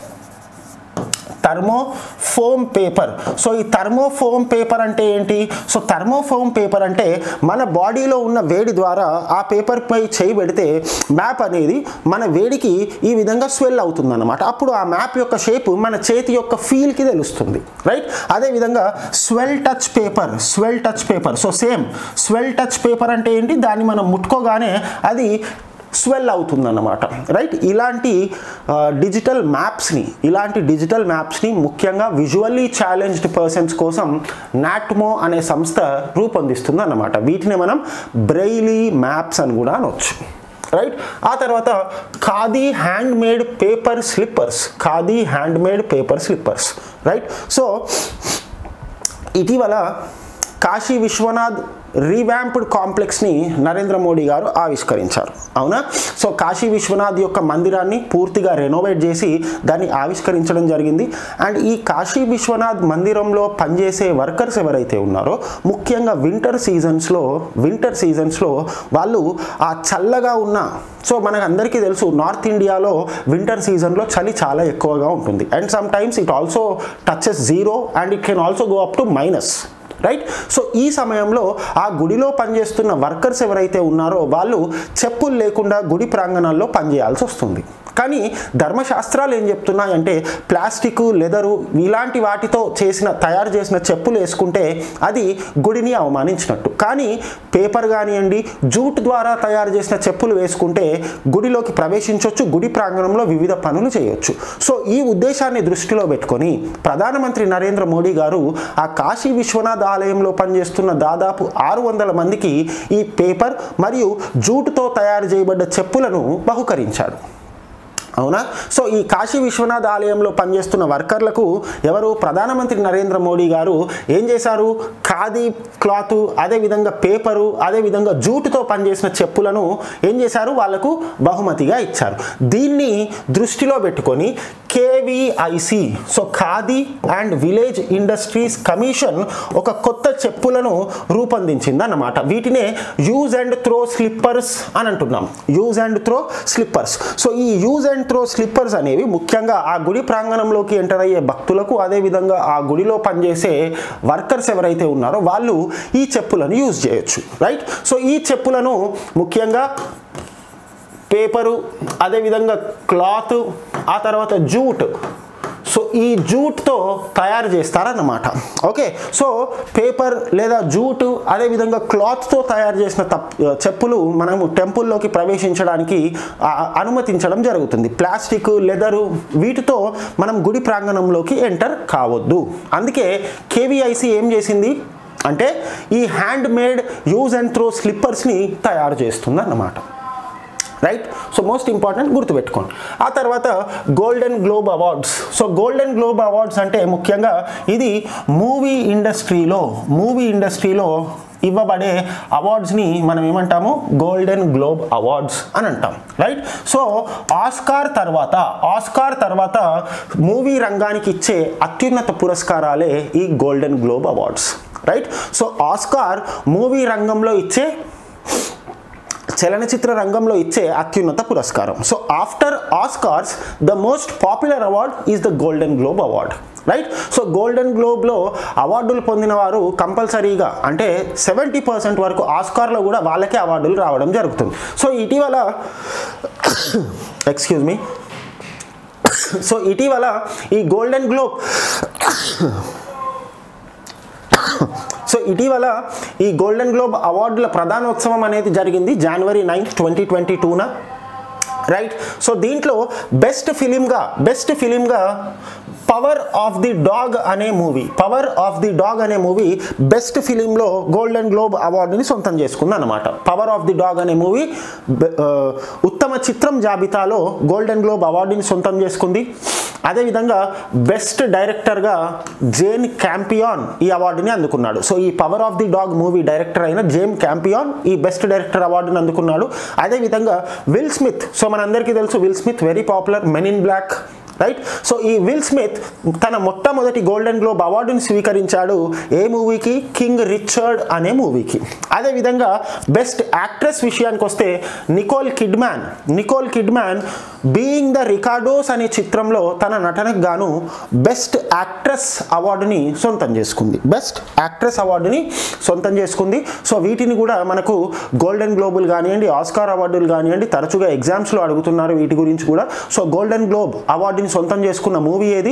thermoform paper so ఈ థర్మోఫోమ్ పేపర్ అంటే ఏంటి సో థర్మోఫోమ్ పేపర్ అంటే మన బాడీలో ఉన్న వేడి ద్వారా ఆ పేపర్ పై చేయి పెడితే మ్యాప్ అనేది మన వేడికి ఈ విధంగా స్వెల్ అవుతుంది అనమాట అప్పుడు ఆ మ్యాప్ యొక్క షేప్ మన చేతి యొక్క ఫీల్కి తెలుస్తుంది రైట్ అదేవిధంగా swell touch paper swell touch paper so same swell touch paper అంటే ఏంటి దాన్ని మనం ముట్టుకోగానే అది స్వెల్ అవుతుందన్నమాట రైట్ ఇలాంటి డిజిటల్ మ్యాప్స్ని ఇలాంటి డిజిటల్ మ్యాప్స్ని ముఖ్యంగా విజువల్లీ ఛాలెంజ్డ్ పర్సన్స్ కోసం నాట్మో అనే సంస్థ రూపొందిస్తుంది అన్నమాట వీటిని మనం బ్రెయిలీ మ్యాప్స్ అని కూడా అనొచ్చు రైట్ ఆ తర్వాత Khadi handmade paper slippers Khadi handmade paper slippers right so ఇటీవల కాశీ విశ్వనాథ్ రీవ్యాంప్డ్ కాంప్లెక్స్ని నరేంద్ర మోడీ గారు ఆవిష్కరించారు అవునా సో కాశీ విశ్వనాథ్ యొక్క మందిరాన్ని పూర్తిగా రెనోవేట్ చేసి దాన్ని ఆవిష్కరించడం జరిగింది అండ్ ఈ కాశీ విశ్వనాథ్ మందిరంలో పనిచేసే వర్కర్స్ ఎవరైతే ఉన్నారో ముఖ్యంగా వింటర్ సీజన్స్లో వింటర్ సీజన్స్లో వాళ్ళు ఆ చల్లగా ఉన్న సో మనకు అందరికీ తెలుసు నార్త్ ఇండియాలో వింటర్ సీజన్లో చలి చాలా ఎక్కువగా ఉంటుంది and sometimes it also touches zero and it can also go up to minus right so ఈ సమయంలో ఆ గుడిలో పనిచేస్తున్న వర్కర్స్ ఎవరైతే ఉన్నారో వాళ్ళు చెప్పులు లేకుండా గుడి ప్రాంగణాల్లో పనిచేయాల్సి వస్తుంది కానీ ధర్మశాస్త్రాలు ఏం చెప్తున్నాయంటే ప్లాస్టిక్ లెదరు ఇలాంటి వాటితో చేసిన తయారు చేసిన చెప్పులు వేసుకుంటే అది గుడిని అవమానించినట్టు కానీ పేపర్ కానివ్వండి జూట్ ద్వారా తయారు చేసిన చెప్పులు వేసుకుంటే గుడిలోకి ప్రవేశించవచ్చు గుడి ప్రాంగణంలో వివిధ పనులు చేయొచ్చు సో ఈ ఉద్దేశాన్ని దృష్టిలో పెట్టుకొని ప్రధానమంత్రి నరేంద్ర మోడీ గారు ఆ కాశీ విశ్వనాథ్ ఆలయంలో పనిచేస్తున్న దాదాపు ఆరు వందల మందికి ఈ పేపర్ మరియు జూటుతో తయారు చేయబడ్డ చెప్పులను బహుకరించాడు అవునా సో ఈ కాశీ విశ్వనాథ్ ఆలయంలో పనిచేస్తున్న వర్కర్లకు ఎవరు ప్రధానమంత్రి నరేంద్ర మోడీ గారు ఏం చేశారు ఖాదీ క్లాత్ అదేవిధంగా పేపరు అదేవిధంగా జూటుతో పనిచేసిన చెప్పులను ఏం చేశారు వాళ్లకు బహుమతిగా ఇచ్చారు దీన్ని దృష్టిలో పెట్టుకొని KVIC so Khadi and village industries commission ఒక కొత్త చెప్పులను రూపొందించింది అన్నమాట వీటినే యూజ్ అండ్ త్రో స్లిప్పర్స్ అని అంటున్నాం use and throw slippers so ఈ యూజ్ అండ్ త్రో స్లిప్పర్స్ అనేవి ముఖ్యంగా ఆ గుడి ప్రాంగణంలోకి ఎంటర్ అయ్యే భక్తులకు అదేవిధంగా ఆ గుడిలో పనిచేసే వర్కర్స్ ఎవరైతే ఉన్నారో వాళ్ళు ఈ చెప్పులను యూజ్ చేయొచ్చు రైట్ సో ఈ చెప్పులను ముఖ్యంగా పేపరు అదేవిధంగా క్లాత్ ఆ తర్వాత జూట్ సో ఈ జూట్తో తయారు చేస్తారన్నమాట ఓకే సో పేపర్ లేదా జూటు అదేవిధంగా క్లాత్తో తయారు చేసిన తప్ చెప్పులు మనము టెంపుల్లోకి ప్రవేశించడానికి ఆ, అనుమతించడం జరుగుతుంది ప్లాస్టిక్ లెదరు వీటితో మనం గుడి ప్రాంగణంలోకి ఎంటర్ కావద్దు అందుకే కేవీఐసి ఏం చేసింది అంటే ఈ handmade use and throw స్లిప్పర్స్ని తయారు చేస్తుంది అన్నమాట రైట్ సో మోస్ట్ ఇంపార్టెంట్ గుర్తుపెట్టుకోండి ఆ తర్వాత Golden Globe Awards so Golden Globe Awards అంటే ముఖ్యంగా ఇది మూవీ ఇండస్ట్రీలో మూవీ ఇండస్ట్రీలో ఇవ్వబడే అవార్డ్స్ని మనం ఏమంటాము గోల్డెన్ గ్లోబ్ అవార్డ్స్ అని అంటాం రైట్ సో ఆస్కార్ తర్వాత ఆస్కార్ తర్వాత మూవీ రంగానికి ఇచ్చే అత్యున్నత పురస్కారాలే ఈ Golden Globe Awards right so Oscar movie రంగంలో ఇచ్చే చలనచిత్ర రంగంలో ఇచ్చే అత్యున్నత పురస్కారం so after Oscars the most popular award is the Golden Globe award right so Golden గ్లోబ్లో అవార్డులు పొందిన వారు కంపల్సరీగా అంటే సెవెంటీ పర్సెంట్ వరకు ఆస్కార్లో కూడా వాళ్ళకే అవార్డులు రావడం జరుగుతుంది సో ఇటీవల ఎక్స్క్యూజ్ మీ సో ఇటీవల ఈ గోల్డెన్ గ్లోబ్ సో ఇటీవల ఈ గోల్డెన్ గ్లోబ్ అవార్డుల ప్రధానోత్సవం అనేది జరిగింది జనవరి నైన్త్ ట్వంటీ ట్వంటీ టూన రైట్ సో దీంట్లో బెస్ట్ ఫిలింగా బెస్ట్ ఫిలింగా పవర్ ఆఫ్ ది డాగ్ అనే movie Power of the Dog అనే మూవీ బెస్ట్ ఫిలింలో గోల్డెన్ గ్లోబ్ అవార్డుని సొంతం చేసుకుంది అనమాట పవర్ ఆఫ్ ది డాగ్ అనే మూవీ ఉత్తమ చిత్రం జాబితాలో గోల్డెన్ గ్లోబ్ అవార్డుని సొంతం చేసుకుంది అదేవిధంగా బెస్ట్ డైరెక్టర్గా జేన్ క్యాంపియాన్ ఈ అవార్డుని అందుకున్నాడు సో ఈ Power of the Dog movie director అయిన జేమ్ క్యాంపియాన్ ఈ బెస్ట్ డైరెక్టర్ అవార్డుని అందుకున్నాడు అదేవిధంగా విల్ స్మిత్ సో మనందరికీ తెలుసు Will Smith very popular Men in Black right so ఈ విల్ స్మిత్ తన మొట్టమొదటి గోల్డెన్ గ్లోబ్ అవార్డుని స్వీకరించాడు ఏ మూవీకి కింగ్ రిచర్డ్ అనే మూవీకి అదేవిధంగా బెస్ట్ యాక్ట్రెస్ విషయానికి వస్తే Nicole Kidman Nicole Kidman being the Ricardos అనే చిత్రంలో తన నటనకు గాను బెస్ట్ యాక్ట్రెస్ అవార్డుని సొంతం చేసుకుంది బెస్ట్ యాక్ట్రెస్ అవార్డుని సొంతం చేసుకుంది సో వీటిని కూడా మనకు గోల్డెన్ గ్లోబులు కానివ్వండి ఆస్కార్ అవార్డులు కానివ్వండి తరచుగా ఎగ్జామ్స్లో అడుగుతున్నారు వీటి గురించి కూడా సో గోల్డెన్ గ్లోబ్ అవార్డుని సొంతం చేసుకున్న మూవీ ఏది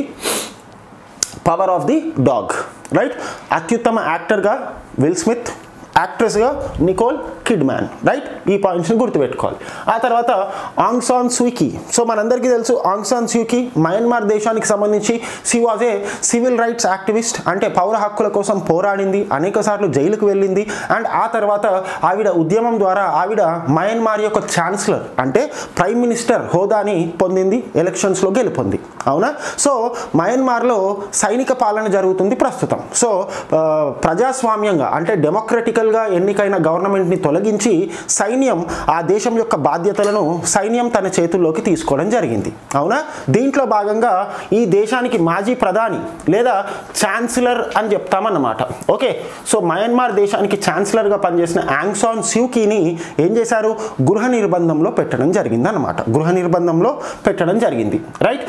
Power of the Dog right అత్యుత్తమ యాక్టర్గా విల్ స్మిత్ యాక్ట్రెస్గా నికోల్ కిడ్మ్యాన్ రైట్ ఈ పాయింట్స్ని గుర్తుపెట్టుకోవాలి ఆ తర్వాత ఆంగ్ సాన్ సూకి సో మనందరికీ తెలుసు ఆంగ్ సాన్ సూకి మయన్మార్ దేశానికి సంబంధించి she was a civil rights activist అంటే పౌర హక్కుల కోసం పోరాడింది అనేక సార్లు జైలుకు వెళ్ళింది అండ్ ఆ తర్వాత ఆవిడ ఉద్యమం ద్వారా ఆవిడ మయన్మార్ యొక్క ఛాన్సలర్ అంటే ప్రైమ్ మినిస్టర్ హోదాని పొందింది ఎలక్షన్స్లో గెలుపొంది అవునా సో మయన్మార్లో సైనిక పాలన జరుగుతుంది ప్రస్తుతం సో ఆ, ప్రజాస్వామ్యంగా అంటే డెమోక్రటికల్గా ఎన్నికైన గవర్నమెంట్ని తొలగించి సైన్యం ఆ దేశం యొక్క బాధ్యతలను సైన్యం తన చేతుల్లోకి తీసుకోవడం జరిగింది అవునా దీంట్లో భాగంగా ఈ దేశానికి మాజీ ప్రధాని లేదా ఛాన్సలర్ అని చెప్తామన్నమాట ఓకే సో మయన్మార్ దేశానికి ఛాన్సలర్గా పనిచేసిన యాంగ్సాన్ స్యూకీని ఏం చేశారు గృహ నిర్బంధంలో పెట్టడం జరిగింది అనమాట గృహ నిర్బంధంలో పెట్టడం జరిగింది రైట్ సో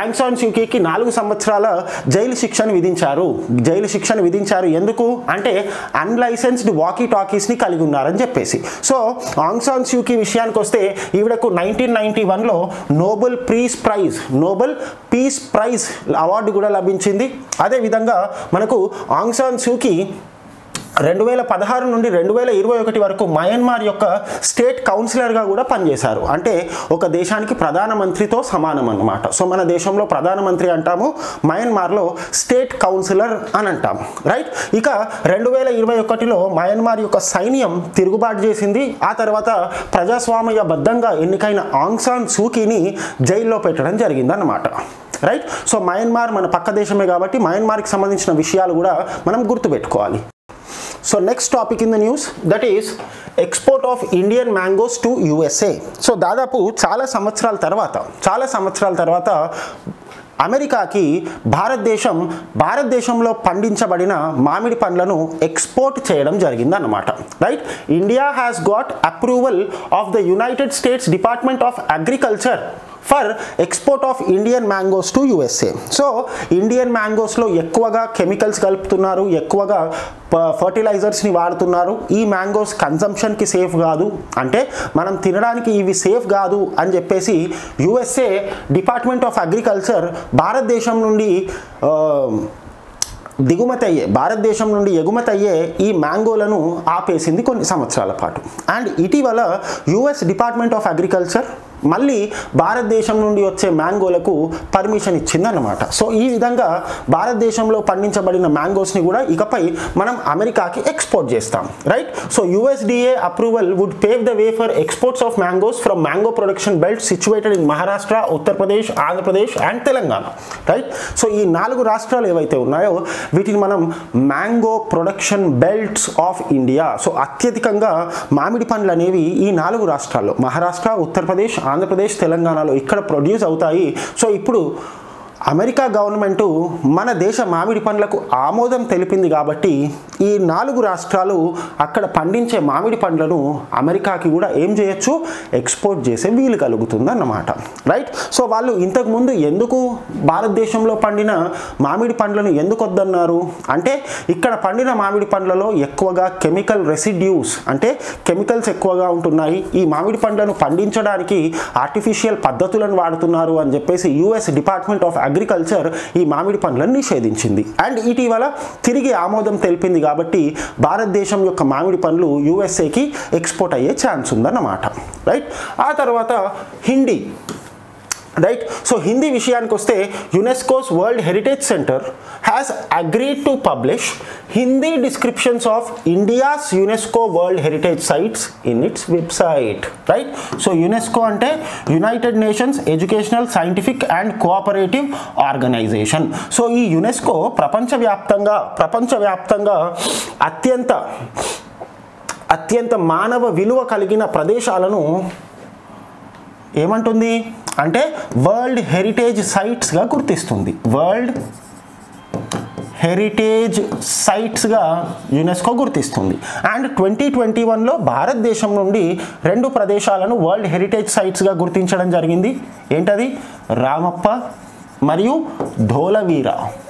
ఆంగ్సాన్ సూకీకి నాలుగు సంవత్సరాల జైలు శిక్షను విధించారు జైలు శిక్షను విధించారు ఎందుకు అంటే అన్లైసెన్స్డ్ వాకీ టాకీస్ని కలిగి ఉన్నారని చెప్పేసి సో ఆంగ్సాన్ సూకీ విషయానికి వస్తే ఈవిడకు నైన్టీన్ నైన్టీ వన్లో Nobel Peace Prize Nobel Peace Prize award కూడా లభించింది అదేవిధంగా మనకు ఆంగ్సాన్ సూకీ రెండు వేల పదహారు నుండి రెండు వేల ఇరవై ఒకటి వరకు మయన్మార్ యొక్క స్టేట్ కౌన్సిలర్గా కూడా పనిచేశారు అంటే ఒక దేశానికి ప్రధానమంత్రితో సమానం అన్నమాట సో మన దేశంలో ప్రధానమంత్రి అంటాము మయన్మార్లో స్టేట్ కౌన్సిలర్ అని అంటాం రైట్ ఇక రెండు వేల ఇరవై ఒకటిలో మయన్మార్ యొక్క సైన్యం తిరుగుబాటు చేసింది ఆ తర్వాత ప్రజాస్వామ్యబద్ధంగా ఎన్నికైన ఆంగ్సాన్ సూకీని జైల్లో పెట్టడం జరిగిందన్నమాట రైట్ సో మయన్మార్ మన పక్క దేశమే కాబట్టి మయన్మార్కి సంబంధించిన విషయాలు కూడా మనం గుర్తుపెట్టుకోవాలి so next topic in the news that is export of Indian mangoes to USA so దాదాపు చాలా సంవత్సరాల తర్వాత చాలా సంవత్సరాల తర్వాత అమెరికాకి భారతదేశం భారతదేశంలో పండించబడిన మామిడి పండ్లను ఎక్స్పోర్ట్ చేయడం జరిగిందన్నమాట right India has got approval of the United States Department of Agriculture for export of Indian mangoes to USA so Indian మ్యాంగోస్లో ఎక్కువగా కెమికల్స్ కలుపుతున్నారు ఎక్కువగా ఫర్టిలైజర్స్ని వాడుతున్నారు ఈ మ్యాంగోస్ కన్సంప్షన్కి సేఫ్ కాదు అంటే మనం తినడానికి ఇవి సేఫ్ కాదు అని చెప్పేసి యుఎస్ఏ డిపార్ట్మెంట్ ఆఫ్ అగ్రికల్చర్ భారతదేశం నుండి ఆ, దిగుమతి అయ్యే భారతదేశం నుండి ఎగుమతి అయ్యే ఈ మ్యాంగోలను ఆపేసింది కొన్ని సంవత్సరాల పాటు అండ్ ఇటీవల యుఎస్ డిపార్ట్మెంట్ ఆఫ్ అగ్రికల్చర్ మళ్ళీ భారతదేశం నుండి వచ్చే మ్యాంగోలకు పర్మిషన్ ఇచ్చిందన్నమాట సో ఈ విధంగా భారతదేశంలో పండించబడిన మ్యాంగోస్ని కూడా ఇకపై మనం అమెరికాకి ఎక్స్పోర్ట్ చేస్తాం right so USDA approval would pave the way for exports of mangoes from mango production belt situated in Maharashtra Uttar Pradesh Andhra Pradesh and Telangana right so ఈ నాలుగు రాష్ట్రాలు ఏవైతే ఉన్నాయో వీటిని మనం mango production belts of India so అత్యధికంగా మామిడి పండ్లు అనేవి ఈ నాలుగు రాష్ట్రాల్లో మహారాష్ట్ర ఉత్తరప్రదేశ్ ఆంధ్రప్రదేశ్ తెలంగాణలో ఇక్కడ ప్రొడ్యూస్ అవుతాయి సో ఇప్పుడు అమెరికా గవర్నమెంటు మన దేశ మామిడి పండ్లకు ఆమోదం తెలిపింది కాబట్టి ఈ నాలుగు రాష్ట్రాలు అక్కడ పండించే మామిడి పండ్లను అమెరికాకి కూడా ఏం చేయొచ్చు ఎక్స్పోర్ట్ చేసే వీలు కలుగుతుంది అన్నమాట రైట్ సో వాళ్ళు ఇంతకుముందు ఎందుకు భారతదేశంలో పండిన మామిడి పండ్లను ఎందుకు వద్దన్నారు అంటే ఇక్కడ పండిన మామిడి పండ్లలో ఎక్కువగా కెమికల్ రెసిడ్యూస్ అంటే కెమికల్స్ ఎక్కువగా ఉంటున్నాయి ఈ మామిడి పండ్లను పండించడానికి ఆర్టిఫిషియల్ పద్ధతులను వాడుతున్నారు అని చెప్పేసి యుఎస్ డిపార్ట్మెంట్ ఆఫ్ అగ్రికల్చర్ ఈ మామిడి పండ్లను నిషేధించింది అండ్ ఇటీవల తిరిగి ఆమోదం తెలిపింది కాబట్టి భారతదేశం యొక్క మామిడి పండ్లు యుఎస్ఏకి ఎక్స్పోర్ట్ అయ్యే ఛాన్స్ ఉందన్నమాట రైట్ ఆ తర్వాత హిందీ రైట్ సో హిందీ విషయానికి వస్తే UNESCO's world heritage centre has agreed to publish Hindi descriptions of India's UNESCO world heritage sites in its website right so UNESCO అంటే United Nations Educational Scientific and Cooperative Organisation so ఈ UNESCO ప్రపంచవ్యాప్తంగా ప్రపంచవ్యాప్తంగా అత్యంత అత్యంత మానవ విలువ కలిగిన ప్రదేశాలను ఏమంటుంది అంటే వరల్డ్ హెరిటేజ్ సైట్స్గా గుర్తిస్తుంది వరల్డ్ హెరిటేజ్ సైట్స్గా యునెస్కో గుర్తిస్తుంది అండ్ ట్వంటీ ట్వంటీ వన్లో భారతదేశం నుండి రెండు ప్రదేశాలను వరల్డ్ హెరిటేజ్ సైట్స్గా గుర్తించడం జరిగింది ఏంటది రామప్ప మరియు ధోలవీర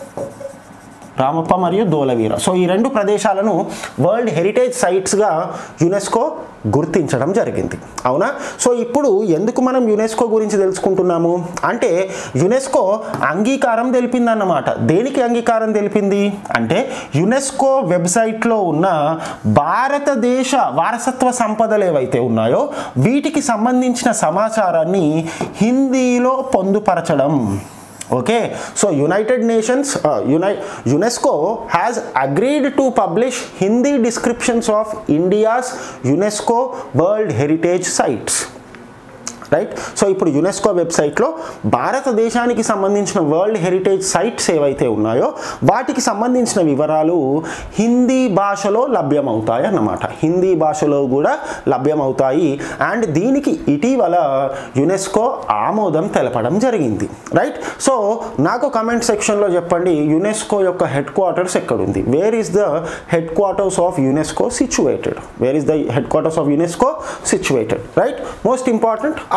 రామప్ప మరియు ధోలవీర సో ఈ రెండు ప్రదేశాలను వరల్డ్ హెరిటేజ్ సైట్స్గా యునెస్కో గుర్తించడం జరిగింది అవునా సో ఇప్పుడు ఎందుకు మనం యునెస్కో గురించి తెలుసుకుంటున్నాము అంటే యునెస్కో అంగీకారం తెలిపిందన్నమాట దేనికి అంగీకారం తెలిపింది అంటే యునెస్కో వెబ్సైట్లో ఉన్న భారతదేశ వారసత్వ సంపదలు ఏవైతే ఉన్నాయో వీటికి సంబంధించిన సమాచారాన్ని హిందీలో పొందుపరచడం okay so united nations uh, Uni- unesco has agreed to publish hindi descriptions of india's unesco world heritage sites right so ఇప్పుడు యునెస్కో వెబ్సైట్లో భారతదేశానికి సంబంధించిన వరల్డ్ హెరిటేజ్ సైట్స్ ఏవైతే ఉన్నాయో వాటికి సంబంధించిన వివరాలు హిందీ భాషలో లభ్యమవుతాయి అన్నమాట హిందీ భాషలో కూడా లభ్యమవుతాయి అండ్ దీనికి ఇటీవల యునెస్కో ఆమోదం తెలపడం జరిగింది రైట్ సో నాకు కమెంట్ సెక్షన్లో చెప్పండి యునెస్కో యొక్క హెడ్ క్వార్టర్స్ ఎక్కడుంది where is the headquarters of UNESCO situated where is the headquarters of UNESCO situated right most important ఆ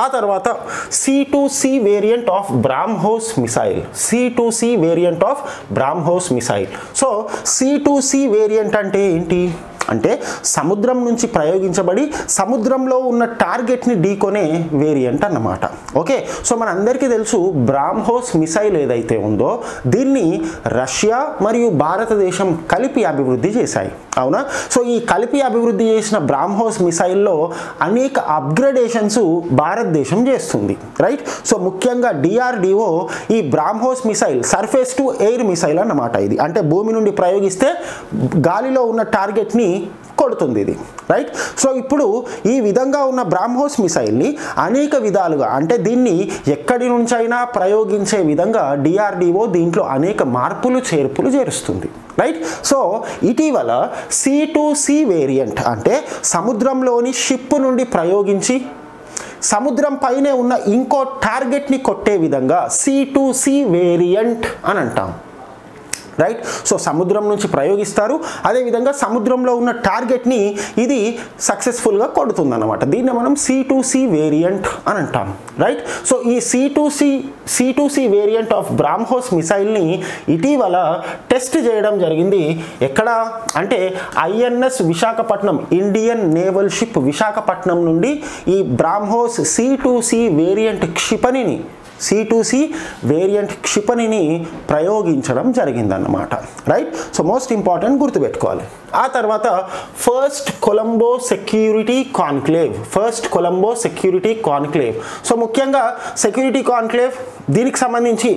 ఆ తర్వాత sea to sea variant of BrahMos missile sea to sea variant of BrahMos missile so sea to sea variant అంటే ఏంటి అంటే సముద్రం నుంచి ప్రయోగించబడి సముద్రంలో ఉన్న టార్గెట్ని ఢీకొనే వేరియంట్ అన్నమాట ఓకే సో మన అందరికీ తెలుసు బ్రాహ్మోస్ మిసైల్ ఏదైతే ఉందో దీన్ని రష్యా మరియు భారతదేశం కలిపి అభివృద్ధి చేశాయి అవునా సో ఈ కలిపి అభివృద్ధి చేసిన బ్రాహ్మోస్ మిసైల్లో అనేక అప్గ్రేడేషన్స్ భారతదేశం చేస్తుంది రైట్ సో ముఖ్యంగా డిఆర్డిఓ ఈ BrahMos missile surface to air missile అన్నమాట ఇది అంటే భూమి నుండి ప్రయోగిస్తే గాలిలో ఉన్న టార్గెట్ని కొడుతుంది ఇది రైట్ సో ఇప్పుడు ఈ విధంగా ఉన్న బ్రాహ్మోస్ మిసైల్ని అనేక విధాలుగా అంటే దీన్ని ఎక్కడి నుంచైనా ప్రయోగించే విధంగా డిఆర్డిఓ దీంట్లో అనేక మార్పులు చేర్పులు చేరుస్తుంది రైట్ సో ఇటీవల సి టు సి వేరియంట్ అంటే సముద్రంలోని షిప్ నుండి ప్రయోగించి సముద్రం పైనే ఉన్న ఇంకో టార్గెట్ని కొట్టే విధంగా సి టు సి వేరియంట్ అని అంటాం రైట్ సో సముద్రం నుంచి ప్రయోగిస్తారు అదేవిధంగా సముద్రంలో ఉన్న టార్గెట్ని ఇది సక్సెస్ఫుల్గా కొడుతుందన్నమాట దీన్ని మనం సి టు సి వేరియంట్ అని అంటాం రైట్ సో ఈ sea to sea sea to sea variant of BrahMos మిసైల్ని ఇటీవల టెస్ట్ చేయడం జరిగింది ఎక్కడ అంటే INS Visakhapatnam Indian naval ship Visakhapatnam నుండి ఈ BrahMos sea to sea variant క్షిపణిని సి టు సి వేరియంట్ క్షిపణిని ప్రయోగించడం జరిగిందన్నమాట రైట్ సో మోస్ట్ ఇంపార్టెంట్ గుర్తుపెట్టుకోవాలి ఆ తర్వాత first Colombo security conclave first Colombo security conclave so ముఖ్యంగా సెక్యూరిటీ కాన్క్లేవ్ దీనికి సంబంధించి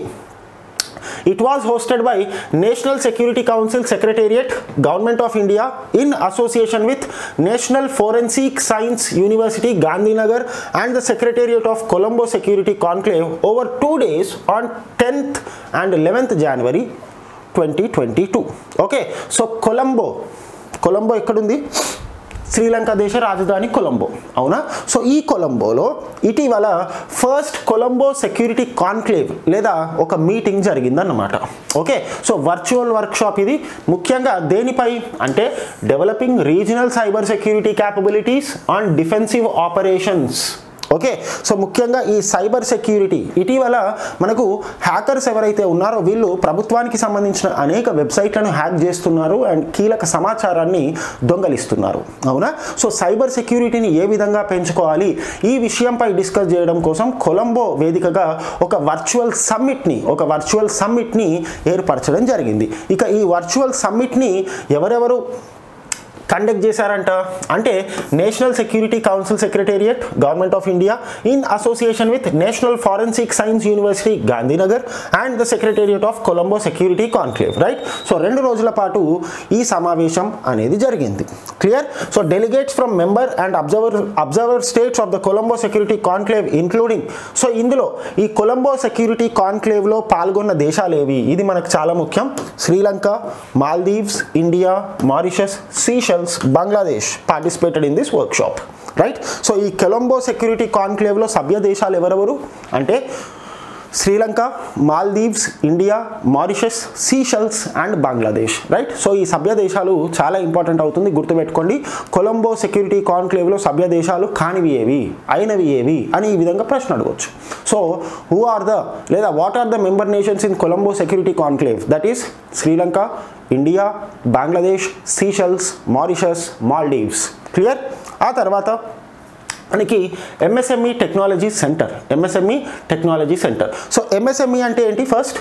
It was hosted by National Security Council Secretariat, Government of India, in association with National Forensic Science University, Gandhinagar, and the Secretariat of Colombo Security Conclave over two days on 10th and 11th January 2022. Okay, so Colombo, Colombo ఎక్కడుంది శ్రీలంక దేశ రాజధాని కొలంబో అవునా so ఈ కొలంబోలో ఇటీవల first Colombo security conclave లేదా ఒక meeting జరిగిందన్నమాట okay so virtual workshop ఇది ముఖ్యంగా దేనిపై అంటే developing regional cyber security capabilities on defensive operations okay so ముఖ్యంగా ఈ సైబర్ సెక్యూరిటీ ఇటీవల మనకు హ్యాకర్స్ ఎవరైతే ఉన్నారో వీళ్ళు ప్రభుత్వానికి సంబంధించిన అనేక వెబ్సైట్లను హ్యాక్ చేస్తున్నారు అండ్ కీలక సమాచారాన్ని దొంగలిస్తున్నారు అవునా సో సైబర్ సెక్యూరిటీని ఏ విధంగా పెంచుకోవాలి ఈ విషయంపై డిస్కస్ చేయడం కోసం కొలంబో వేదికగా ఒక వర్చువల్ సమ్మిట్ని ఒక వర్చువల్ సమ్మిట్ని ఏర్పరచడం జరిగింది ఇక ఈ వర్చువల్ సమ్మిట్ని ఎవరెవరు కండక్ట్ చేశారంట అంటే national security council secretariat government of India in association with national forensic science university Gandhinagar and the secretariat of Colombo security conclave right so రెండు రోజుల పాటు ఈ సమావేశం అనేది జరిగింది clear so delegates from member and observer observer states of the Colombo security conclave including so ఇందులో ఈ Colombo security కాన్క్లేవ్లో పాల్గొన్న దేశాలు ఏవి ఇది మనకు చాలా ముఖ్యం Sri Lanka Maldives India Mauritius Seychelles Bangladesh participated in this workshop right so ఈ కొలంబో సెక్యూరిటీ కాన్క్లేవ్లో సభ్య దేశాలు ఎవరెవరు అంటే Sri Lanka Maldives India Mauritius Seychelles and Bangladesh right so ఈ సభ్య దేశాలు చాలా ఇంపార్టెంట్ అవుతుంది గుర్తుపెట్టుకోండి కొలంబో సెక్యూరిటీ కాన్క్లేవ్లో సభ్య దేశాలు కానివి ఏవి అయినవి ఏవి అని ఈ విధంగా ప్రశ్న అడగవచ్చు సో హూ ఆర్ ద లేదా what are the member nations in Colombo security conclave that is Sri Lanka India Bangladesh Seychelles Mauritius Maldives clear ఆ తర్వాత మనకి MSME technology centre MSME technology centre so MSME అంటే ఏంటి first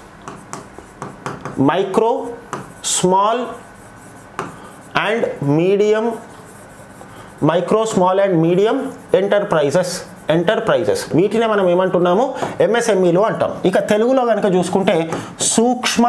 micro small and medium micro small and medium enterprises enterprises వీటినే మనం ఏమంటున్నాము ఎంఎస్ఎంఈలో అంటాం ఇక తెలుగులో కనుక చూసుకుంటే సూక్ష్మ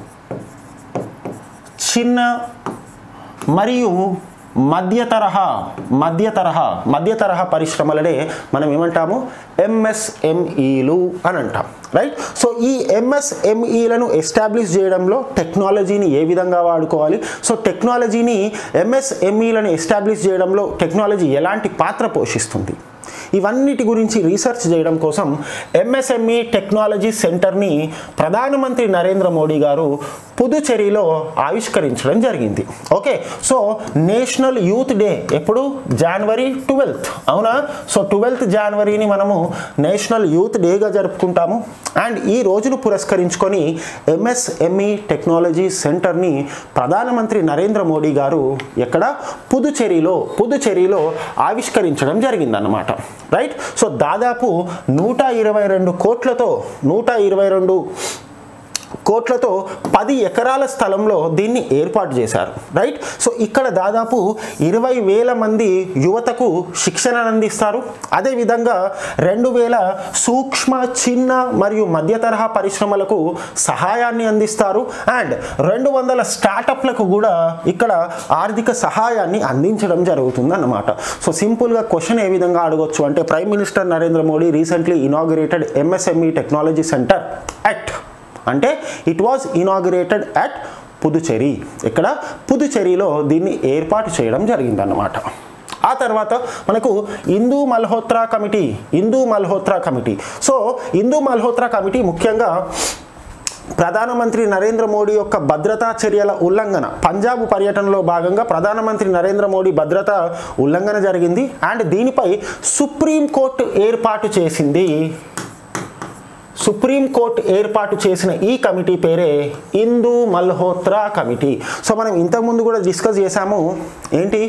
చిన్న మరియు మధ్య తరహా మధ్య తరహా మధ్య తరహా పరిశ్రమలనే మనం ఏమంటాము ఎంఎస్ఎంఈలు అని అంటాం రైట్ సో ఈ ఎంఎస్ఎంఈలను ఎస్టాబ్లిష్ చేయడంలో టెక్నాలజీని ఏ విధంగా వాడుకోవాలి సో టెక్నాలజీని ఎంఎస్ఎంఈలను ఎస్టాబ్లిష్ చేయడంలో టెక్నాలజీ ఎలాంటి పాత్ర పోషిస్తుంది ఇవన్నిటి గురించి రీసెర్చ్ చేయడం కోసం ఎంఎస్ఎంఈ టెక్నాలజీ సెంటర్ని ప్రధానమంత్రి నరేంద్ర మోడీ గారు పుదుచ్చేరిలో ఆవిష్కరించడం జరిగింది okay so national youth day ఎప్పుడు జనవరి ట్వెల్త్ అవునా సో ట్వెల్త్ జనవరిని మనము నేషనల్ యూత్ డేగా జరుపుకుంటాము అండ్ ఈ రోజును పురస్కరించుకొని ఎంఎస్ఎంఈ టెక్నాలజీ సెంటర్ని ప్రధానమంత్రి నరేంద్ర మోడీ గారు ఎక్కడ పుదుచ్చేరిలో పుదుచ్చేరిలో ఆవిష్కరించడం జరిగిందన్నమాట రైట్ సో దాదాపు నూట ఇరవై రెండు కోట్లతో నూట ఇరవై రెండు కోట్లతో పది ఎకరాల స్థలంలో దీన్ని ఏర్పాటు చేశారు రైట్ సో ఇక్కడ దాదాపు ఇరవై వేల మంది యువతకు శిక్షణను అందిస్తారు అదేవిధంగా రెండు వేల సూక్ష్మ చిన్న మరియు మధ్య తరహా పరిశ్రమలకు సహాయాన్ని అందిస్తారు అండ్ రెండు వందల స్టార్టప్లకు కూడా ఇక్కడ ఆర్థిక సహాయాన్ని అందించడం జరుగుతుంది అన్నమాట సో సింపుల్గా క్వశ్చన్ ఏ విధంగా అడగొచ్చు అంటే prime minister Narendra Modi recently inaugurated MSME technology centre at అంటే it was inaugurated at Puducherry ఇక్కడ పుదుచేరిలో దీన్ని ఏర్పాటు చేయడం జరిగిందన్నమాట ఆ తర్వాత మనకు Indu Malhotra committee Indu Malhotra committee so Indu Malhotra committee ముఖ్యంగా ప్రధానమంత్రి నరేంద్ర మోడీ యొక్క భద్రతా చర్యల ఉల్లంఘన పంజాబ్ పర్యటనలో భాగంగా ప్రధానమంత్రి నరేంద్ర మోడీ భద్రతా ఉల్లంఘన జరిగింది అండ్ దీనిపై సుప్రీంకోర్టు ఏర్పాటు చేసింది సుప్రీంకోర్టు ఏర్పాటు చేసిన ఈ కమిటీ పేరే హిందూ మల్హోత్రా కమిటీ సో మనం ఇంతకుముందు కూడా డిస్కస్ చేశాము ఏంటి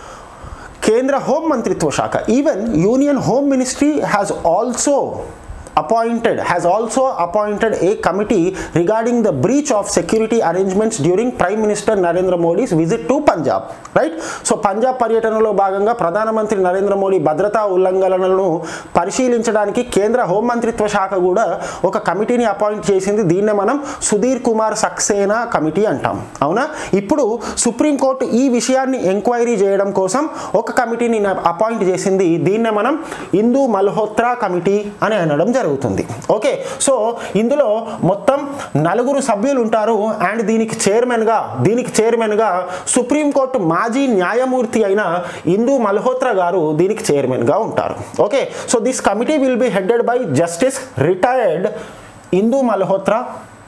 కేంద్ర హోం మంత్రిత్వ శాఖ even union home ministry has also appointed has also appointed a committee regarding the breach of security arrangements during prime minister narendra modi's visit to punjab right so Punjab పర్యటనలో భాగంగా ప్రధానమంత్రి నరేంద్ర మోడీ భద్రతా ఉల్లంఘనలను పరిశీలించడానికి కేంద్ర హోం మంత్రిత్వ శాఖ కూడా ఒక కమిటీని అపాయింట్ చేసింది దీన్నే మనం సుధీర్ కుమార్ సక్సేనా కమిటీ అంటాం అవునా ఇప్పుడు సుప్రీంకోర్టు ఈ విషయాన్ని ఎంక్వైరీ చేయడం కోసం ఒక కమిటీని అపాయింట్ చేసింది దీన్నే మనం హిందూ మల్హోత్రా కమిటీ అని అనడం జరుగుతుంది ఓకే సో ఇందులో మొత్తం నలుగురు సభ్యులు ఉంటారు అండ్ దీనికి చైర్మన్గా దీనికి చైర్మన్గా సుప్రీంకోర్టు మాజీ న్యాయమూర్తి అయిన హిందూ మల్హోత్రా గారు దీనికి చైర్మన్గా ఉంటారు okay so this committee will be headed by justice retired Indu Malhotra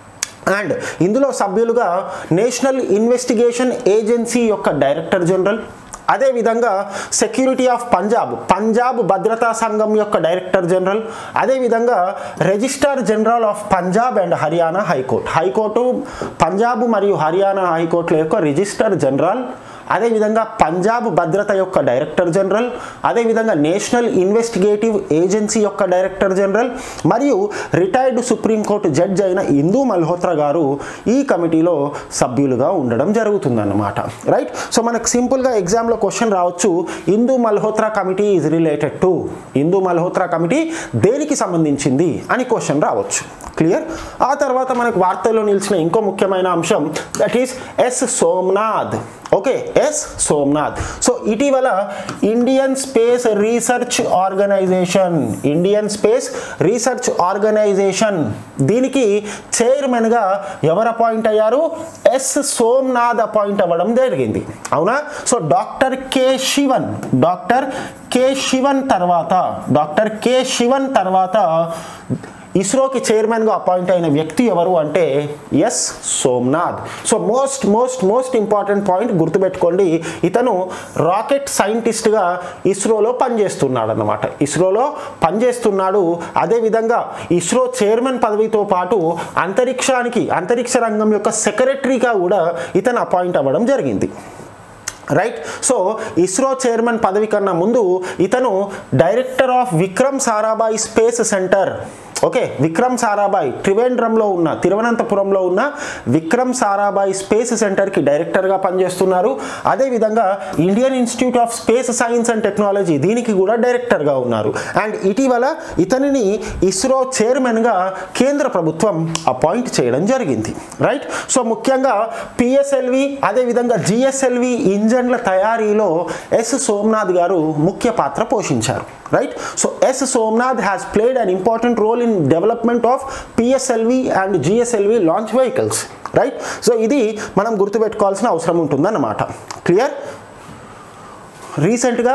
and ఇందులో సభ్యులుగా నేషనల్ ఇన్వెస్టిగేషన్ ఏజెన్సీ యొక్క డైరెక్టర్ జనరల్ అదేవిధంగా సెక్యూరిటీ ఆఫ్ పంజాబ్ పంజాబ్ భద్రతా సంఘం యొక్క డైరెక్టర్ జనరల్ అదేవిధంగా registrar general of Punjab and Haryana high court high court Punjab మరియు హర్యానా హైకోర్టుల యొక్క రిజిస్టర్ జనరల్ అదేవిధంగా పంజాబ్ భద్రత యొక్క డైరెక్టర్ జనరల్ అదేవిధంగా నేషనల్ ఇన్వెస్టిగేటివ్ ఏజెన్సీ యొక్క డైరెక్టర్ జనరల్ మరియు రిటైర్డ్ సుప్రీంకోర్టు జడ్జ్ అయిన ఇందూ మల్హోత్రా గారు ఈ కమిటీలో సభ్యులుగా ఉండడం జరుగుతుందన్నమాట రైట్ సో మనకు సింపుల్గా ఎగ్జామ్లో క్వశ్చన్ రావచ్చు Indu Malhotra committee is related to Indu Malhotra committee దేనికి సంబంధించింది అని క్వశ్చన్ రావచ్చు క్లియర్ ఆ తర్వాత మనకు వార్తల్లో నిలిచిన ఇంకో ముఖ్యమైన అంశం that is S Somnath okay S Somnath so ఇటీవల Indian space research organisation Indian space research organisation దీనికి చైర్మన్గా ఎవరు అపాయింట్ అయ్యారు ఎస్ సోమ్నాథ్ అపాయింట్ అవ్వడం జరిగింది అవునా so doctor K Sivan doctor K Sivan తర్వాత డాక్టర్ కె శివన్ తర్వాత ఇస్రోకి చైర్మన్గా అపాయింట్ అయిన వ్యక్తి ఎవరు అంటే S Somnath so most most most important point గుర్తుపెట్టుకోండి ఇతను రాకెట్ సైంటిస్ట్గా ఇస్రోలో పనిచేస్తున్నాడు అన్నమాట ఇస్రోలో పనిచేస్తున్నాడు అదేవిధంగా ఇస్రో చైర్మన్ పదవితో పాటు అంతరిక్షానికి అంతరిక్ష రంగం యొక్క సెక్రటరీగా కూడా ఇతను అపాయింట్ అవ్వడం జరిగింది రైట్ సో ఇస్రో చైర్మన్ పదవి కన్నా ముందు ఇతను director of Vikram Sarabhai space centre okay Vikram Sarabhai త్రివేంద్రంలో ఉన్న తిరువనంతపురంలో ఉన్న విక్రమ్ సారాభాయ్ స్పేస్ సెంటర్కి డైరెక్టర్గా పనిచేస్తున్నారు అదేవిధంగా Indian institute of space science and technology దీనికి కూడా డైరెక్టర్గా ఉన్నారు అండ్ ఇటీవల ఇతనిని ఇస్రో చైర్మన్గా కేంద్ర ప్రభుత్వం అపాయింట్ చేయడం జరిగింది రైట్ సో ముఖ్యంగా పిఎస్ఎల్వి అదేవిధంగా జిఎస్ఎల్వి ఇంజన్ల తయారీలో ఎస్ సోమనాథ్ గారు ముఖ్య పాత్ర పోషించారు right so S Somanath has played an important role in development of PSLV and GSLV launch vehicles right so ఇది మనం గుర్తుపెట్టుకోవాల్సిన అవసరం ఉంటుందన్నమాట క్లియర్ రీసెంట్గా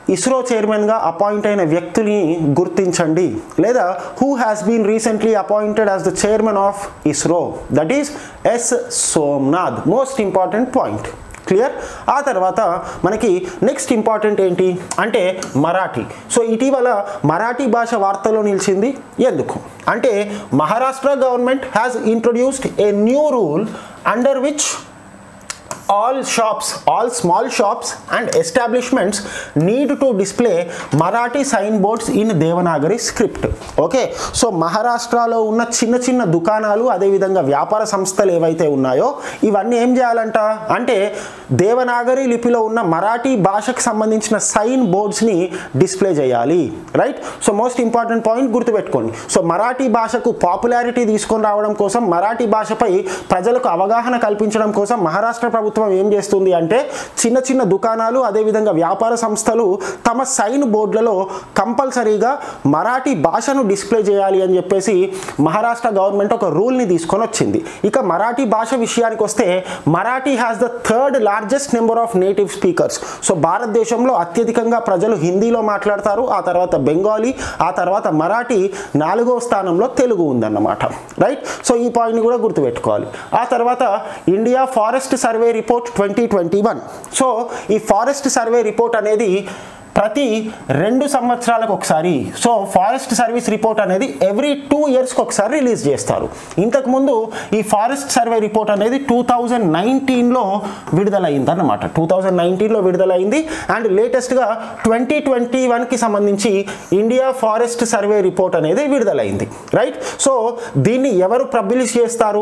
ఇస్రో చైర్మన్గా అపాయింట్ అయిన వ్యక్తిని గుర్తించండి లేదా who has been recently appointed as the chairman of ISRO that is S Somnath most important point clear ఆ తర్వాత మనకి నెక్స్ట్ ఇంపార్టెంట్ ఏంటి అంటే మరాఠీ సో ఇటీవల మరాఠీ భాష వార్తలో నిలిచింది ఎందుకు అంటే Maharashtra government has introduced a new rule under which all shops all small shops and establishments need to display marathi signboards in devanagari script okay so మహారాష్ట్రలో ఉన్న చిన్న చిన్న దుకాణాలు అదేవిధంగా వ్యాపార సంస్థలు ఏవైతే ఉన్నాయో ఇవన్నీ ఏం చేయాలంట అంటే దేవనాగరి లిపిలో ఉన్న మరాఠీ భాషకు సంబంధించిన సైన్ బోర్డ్స్ని డిస్ప్లే చేయాలి right so most important point గుర్తుపెట్టుకోండి సో మరాఠీ భాషకు పాపులారిటీ తీసుకొని రావడం కోసం మరాఠీ భాషపై ప్రజలకు అవగాహన కల్పించడం కోసం మహారాష్ట్ర ప్రభుత్వం ఏం చేస్తుంది అంటే చిన్న చిన్న దుకాణాలు అదేవిధంగా వ్యాపార సంస్థలు తమ సైన్ బోర్డులలో కంపల్సరీగా మరాఠీ భాషను డిస్ప్లే చేయాలి అని చెప్పేసి మహారాష్ట్ర గవర్నమెంట్ ఒక రూల్ని తీసుకొని వచ్చింది ఇక మరాఠీ భాష విషయానికి వస్తే Marathi has the third largest number of native speakers so భారతదేశంలో అత్యధికంగా ప్రజలు హిందీలో మాట్లాడతారు ఆ తర్వాత బెంగాలీ ఆ తర్వాత మరాఠీ నాలుగో స్థానంలో తెలుగు ఉందన్నమాట రైట్ సో ఈ పాయింట్ని కూడా గుర్తుపెట్టుకోవాలి ఆ తర్వాత India forest survey report twenty twenty one so ఈ ఫారెస్ట్ సర్వే రిపోర్ట్ అనేది ప్రతి రెండు సంవత్సరాలకు ఒకసారి సో ఫారెస్ట్ సర్వీస్ రిపోర్ట్ అనేది ఎవ్రీ టూ ఇయర్స్కి ఒకసారి రిలీజ్ చేస్తారు ఇంతకుముందు ఈ ఫారెస్ట్ సర్వే రిపోర్ట్ అనేది టూ థౌజండ్ నైన్టీన్లో విడుదలైంది అన్నమాట టూ థౌజండ్ నైన్టీన్లో విడుదలైంది అండ్ లేటెస్ట్గా ట్వంటీ ట్వంటీ వన్కి సంబంధించి ఇండియా ఫారెస్ట్ సర్వే రిపోర్ట్ అనేది విడుదలైంది రైట్ సో దీన్ని ఎవరు పబ్లిష్ చేస్తారు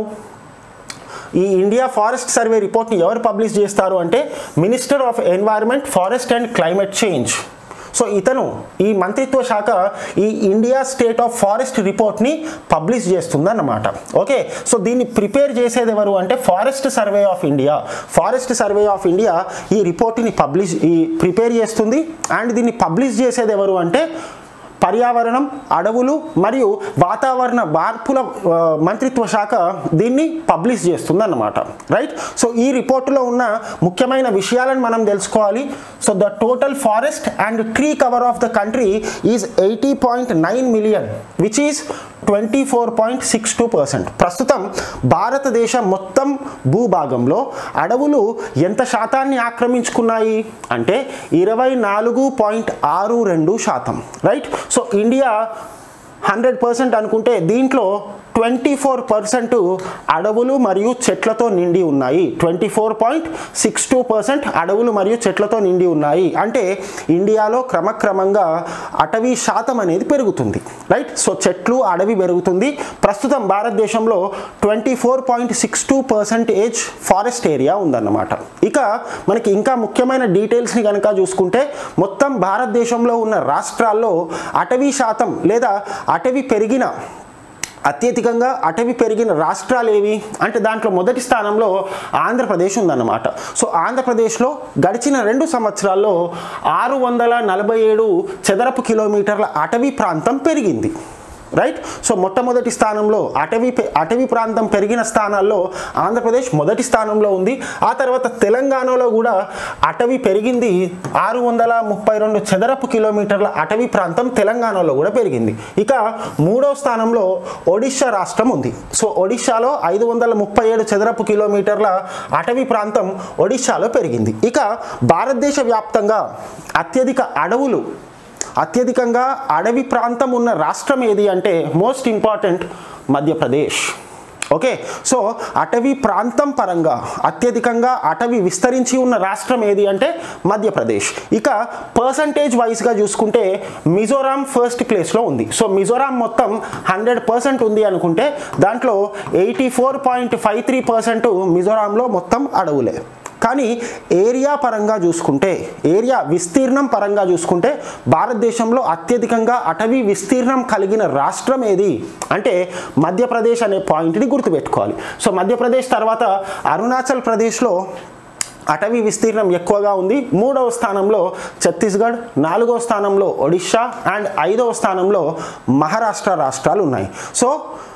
ఈ ఇండియా ఫారెస్ట్ సర్వే రిపోర్ట్ని ఎవరు పబ్లిష్ చేస్తారు అంటే minister of environment forest and climate change so ఇతను ఈ మంత్రిత్వ శాఖ ఈ ఇండియా స్టేట్ ఆఫ్ ఫారెస్ట్ రిపోర్ట్ని పబ్లిష్ చేస్తుందన్నమాట ఓకే సో దీన్ని ప్రిపేర్ చేసేది ఎవరు అంటే forest survey of India forest survey of India ఈ రిపోర్ట్ని పబ్లిష్ ఈ ప్రిపేర్ చేస్తుంది అండ్ దీన్ని పబ్లిష్ చేసేది ఎవరు అంటే పర్యావరణం అడవులు మరియు వాతావరణ మార్పుల ఆ, మంత్రిత్వ శాఖ దీన్ని పబ్లిష్ చేస్తుంది అన్నమాట రైట్ సో ఈ రిపోర్టులో ఉన్న ముఖ్యమైన విషయాలను మనం తెలుసుకోవాలి so the total forest and tree cover of the country is eighty point nine million which is twenty four point six two percent ప్రస్తుతం భారతదేశం మొత్తం భూభాగంలో అడవులు ఎంత శాతాన్ని ఆక్రమించుకున్నాయి అంటే ఇరవై నాలుగు పాయింట్ ఆరు రెండు శాతం right so India hundred percent అనుకుంటే దీంట్లో ట్వంటీ ఫోర్ పర్సెంట్ అడవులు మరియు చెట్లతో నిండి ఉన్నాయి twenty four point six two percent అడవులు మరియు చెట్లతో నిండి ఉన్నాయి అంటే ఇండియాలో క్రమక్రమంగా అటవీ శాతం అనేది పెరుగుతుంది రైట్ సో చెట్లు అడవి పెరుగుతుంది ప్రస్తుతం భారతదేశంలో twenty four point six two percentage forest area ఉందన్నమాట ఇక మనకి ఇంకా ముఖ్యమైన డీటెయిల్స్ని కనుక చూసుకుంటే మొత్తం భారతదేశంలో ఉన్న రాష్ట్రాల్లో అటవీ శాతం లేదా అటవీ పెరిగిన అత్యధికంగా అటవీ పెరిగిన రాష్ట్రాలు ఏవి అంటే దాంట్లో మొదటి స్థానంలో ఆంధ్రప్రదేశ్ ఉందన్నమాట సో ఆంధ్రప్రదేశ్లో గడిచిన రెండు సంవత్సరాల్లో ఆరు వందల నలభై ఏడు చదరపు కిలోమీటర్ల అటవీ ప్రాంతం పెరిగింది రైట్ సో మొట్టమొదటి స్థానంలో అటవీ పె- అటవీ ప్రాంతం పెరిగిన స్థానాల్లో ఆంధ్రప్రదేశ్ మొదటి స్థానంలో ఉంది ఆ తర్వాత తెలంగాణలో కూడా అటవీ పెరిగింది ఆరు వందల ముప్పై రెండు చదరపు కిలోమీటర్ల అటవీ ప్రాంతం తెలంగాణలో కూడా పెరిగింది ఇక మూడో స్థానంలో ఒడిశా రాష్ట్రం ఉంది సో ఒడిశాలో ఐదు వందల ముప్పై ఏడు చదరపు కిలోమీటర్ల అటవీ ప్రాంతం ఒడిశాలో పెరిగింది ఇక భారతదేశ వ్యాప్తంగా అత్యధిక అడవులు అత్యధికంగా అడవి ప్రాంతం ఉన్న రాష్ట్రం ఏది అంటే most important Madhya Pradesh okay so అటవీ ప్రాంతం పరంగా అత్యధికంగా అటవీ విస్తరించి ఉన్న రాష్ట్రం ఏది అంటే మధ్యప్రదేశ్ ఇక పర్సంటేజ్ వైజ్గా చూసుకుంటే మిజోరాం ఫస్ట్ ప్లేస్లో ఉంది సో మిజోరాం మొత్తం హండ్రెడ్ పర్సెంట్ ఉంది అనుకుంటే దాంట్లో eighty four point five three percent మిజోరాంలో మొత్తం అడవులే కానీ ఏరియా పరంగా చూసుకుంటే ఏరియా విస్తీర్ణం పరంగా చూసుకుంటే భారతదేశంలో అత్యధికంగా అటవీ విస్తీర్ణం కలిగిన రాష్ట్రం ఏది అంటే మధ్యప్రదేశ్ అనే పాయింట్ని గుర్తుపెట్టుకోవాలి సో మధ్యప్రదేశ్ తర్వాత అరుణాచల్ ప్రదేశ్లో అటవీ విస్తీర్ణం ఎక్కువగా ఉంది మూడవ స్థానంలో ఛత్తీస్గఢ్ నాలుగవ స్థానంలో ఒడిషా అండ్ ఐదవ స్థానంలో మహారాష్ట్ర రాష్ట్రాలు ఉన్నాయి సో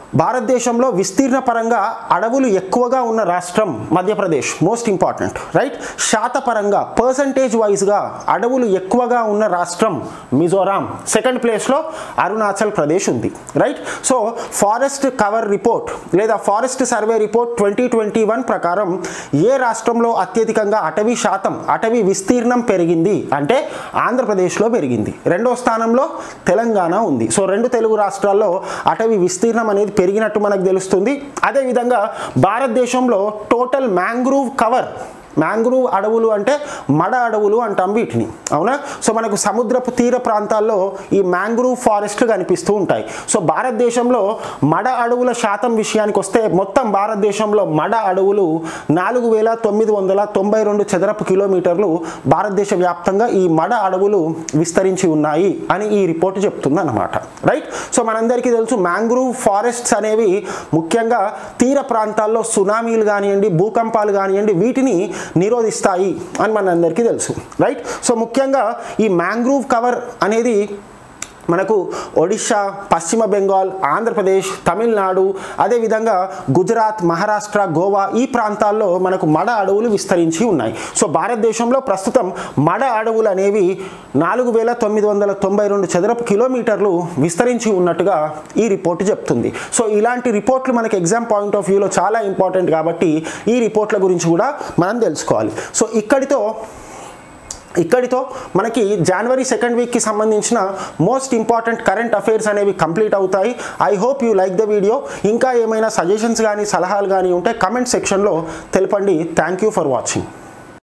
భారతదేశంలో విస్తీర్ణ పరంగా అడవులు ఎక్కువగా ఉన్న రాష్ట్రం మధ్యప్రదేశ్ మోస్ట్ ఇంపార్టెంట్ రైట్ శాత పరంగా పర్సంటేజ్ వైజ్గా అడవులు ఎక్కువగా ఉన్న రాష్ట్రం మిజోరాం సెకండ్ ప్లేస్లో అరుణాచల్ ప్రదేశ్ ఉంది right so forest cover report లేదా forest survey report twenty twenty one ప్రకారం ఏ రాష్ట్రంలో అత్యధికంగా అటవీ శాతం అటవీ విస్తీర్ణం పెరిగింది అంటే ఆంధ్రప్రదేశ్లో పెరిగింది రెండో స్థానంలో తెలంగాణ ఉంది సో రెండు తెలుగు రాష్ట్రాల్లో అటవీ విస్తీర్ణం అనేది పెరిగినట్టు మనకు తెలుస్తుంది అదేవిధంగా భారతదేశంలో టోటల్ మ్యాంగ్రూవ్ కవర్ మ్యాంగ్రూవ్ అడవులు అంటే మడ అడవులు అంటాం వీటిని అవునా సో మనకు సముద్రపు తీర ప్రాంతాల్లో ఈ మ్యాంగ్రూవ్ ఫారెస్ట్లు కనిపిస్తూ ఉంటాయి సో భారతదేశంలో మడ అడవుల శాతం విషయానికి వస్తే మొత్తం భారతదేశంలో మడ అడవులు నాలుగు వేల తొమ్మిది వందల తొంభై రెండు చదరపు కిలోమీటర్లు భారతదేశ వ్యాప్తంగా ఈ మడ అడవులు విస్తరించి ఉన్నాయి అని ఈ రిపోర్ట్ చెప్తుంది అనమాట రైట్ సో మనందరికీ తెలుసు మ్యాంగ్రూవ్ ఫారెస్ట్స్ అనేవి ముఖ్యంగా తీర ప్రాంతాల్లో సునామీలు కానివ్వండి భూకంపాలు కానివ్వండి వీటిని నిరోధిస్తాయి అని మనందరికీ తెలుసు రైట్ సో ముఖ్యంగా ఈ మ్యాంగ్రూవ్ కవర్ అనేది మనకు ఒడిషా పశ్చిమ బెంగాల్ ఆంధ్రప్రదేశ్ తమిళనాడు అదేవిధంగా గుజరాత్ మహారాష్ట్ర గోవా ఈ ప్రాంతాల్లో మనకు మడ అడవులు విస్తరించి ఉన్నాయి సో భారతదేశంలో ప్రస్తుతం మడ అడవులు అనేవి నాలుగు వేల తొమ్మిది వందల తొంభై రెండు చదరపు కిలోమీటర్లు విస్తరించి ఉన్నట్టుగా ఈ రిపోర్ట్ చెప్తుంది సో ఇలాంటి రిపోర్ట్లు మనకి ఎగ్జామ్ పాయింట్ ఆఫ్ వ్యూలో చాలా ఇంపార్టెంట్ కాబట్టి ఈ రిపోర్ట్ల గురించి కూడా మనం తెలుసుకోవాలి సో ఇక్కడితో ఇక్కడితో మనకి జనవరి సెకండ్ వీక్కి సంబంధించిన మోస్ట్ ఇంపార్టెంట్ కరెంట్ అఫైర్స్ అనేవి కంప్లీట్ అవుతాయి I hope you like the video ఇంకా ఏమైనా సజెషన్స్ కానీ సలహాలు కానీ ఉంటే కమెంట్ సెక్షన్లో తెలపండి థ్యాంక్ యూ ఫర్ వాచింగ్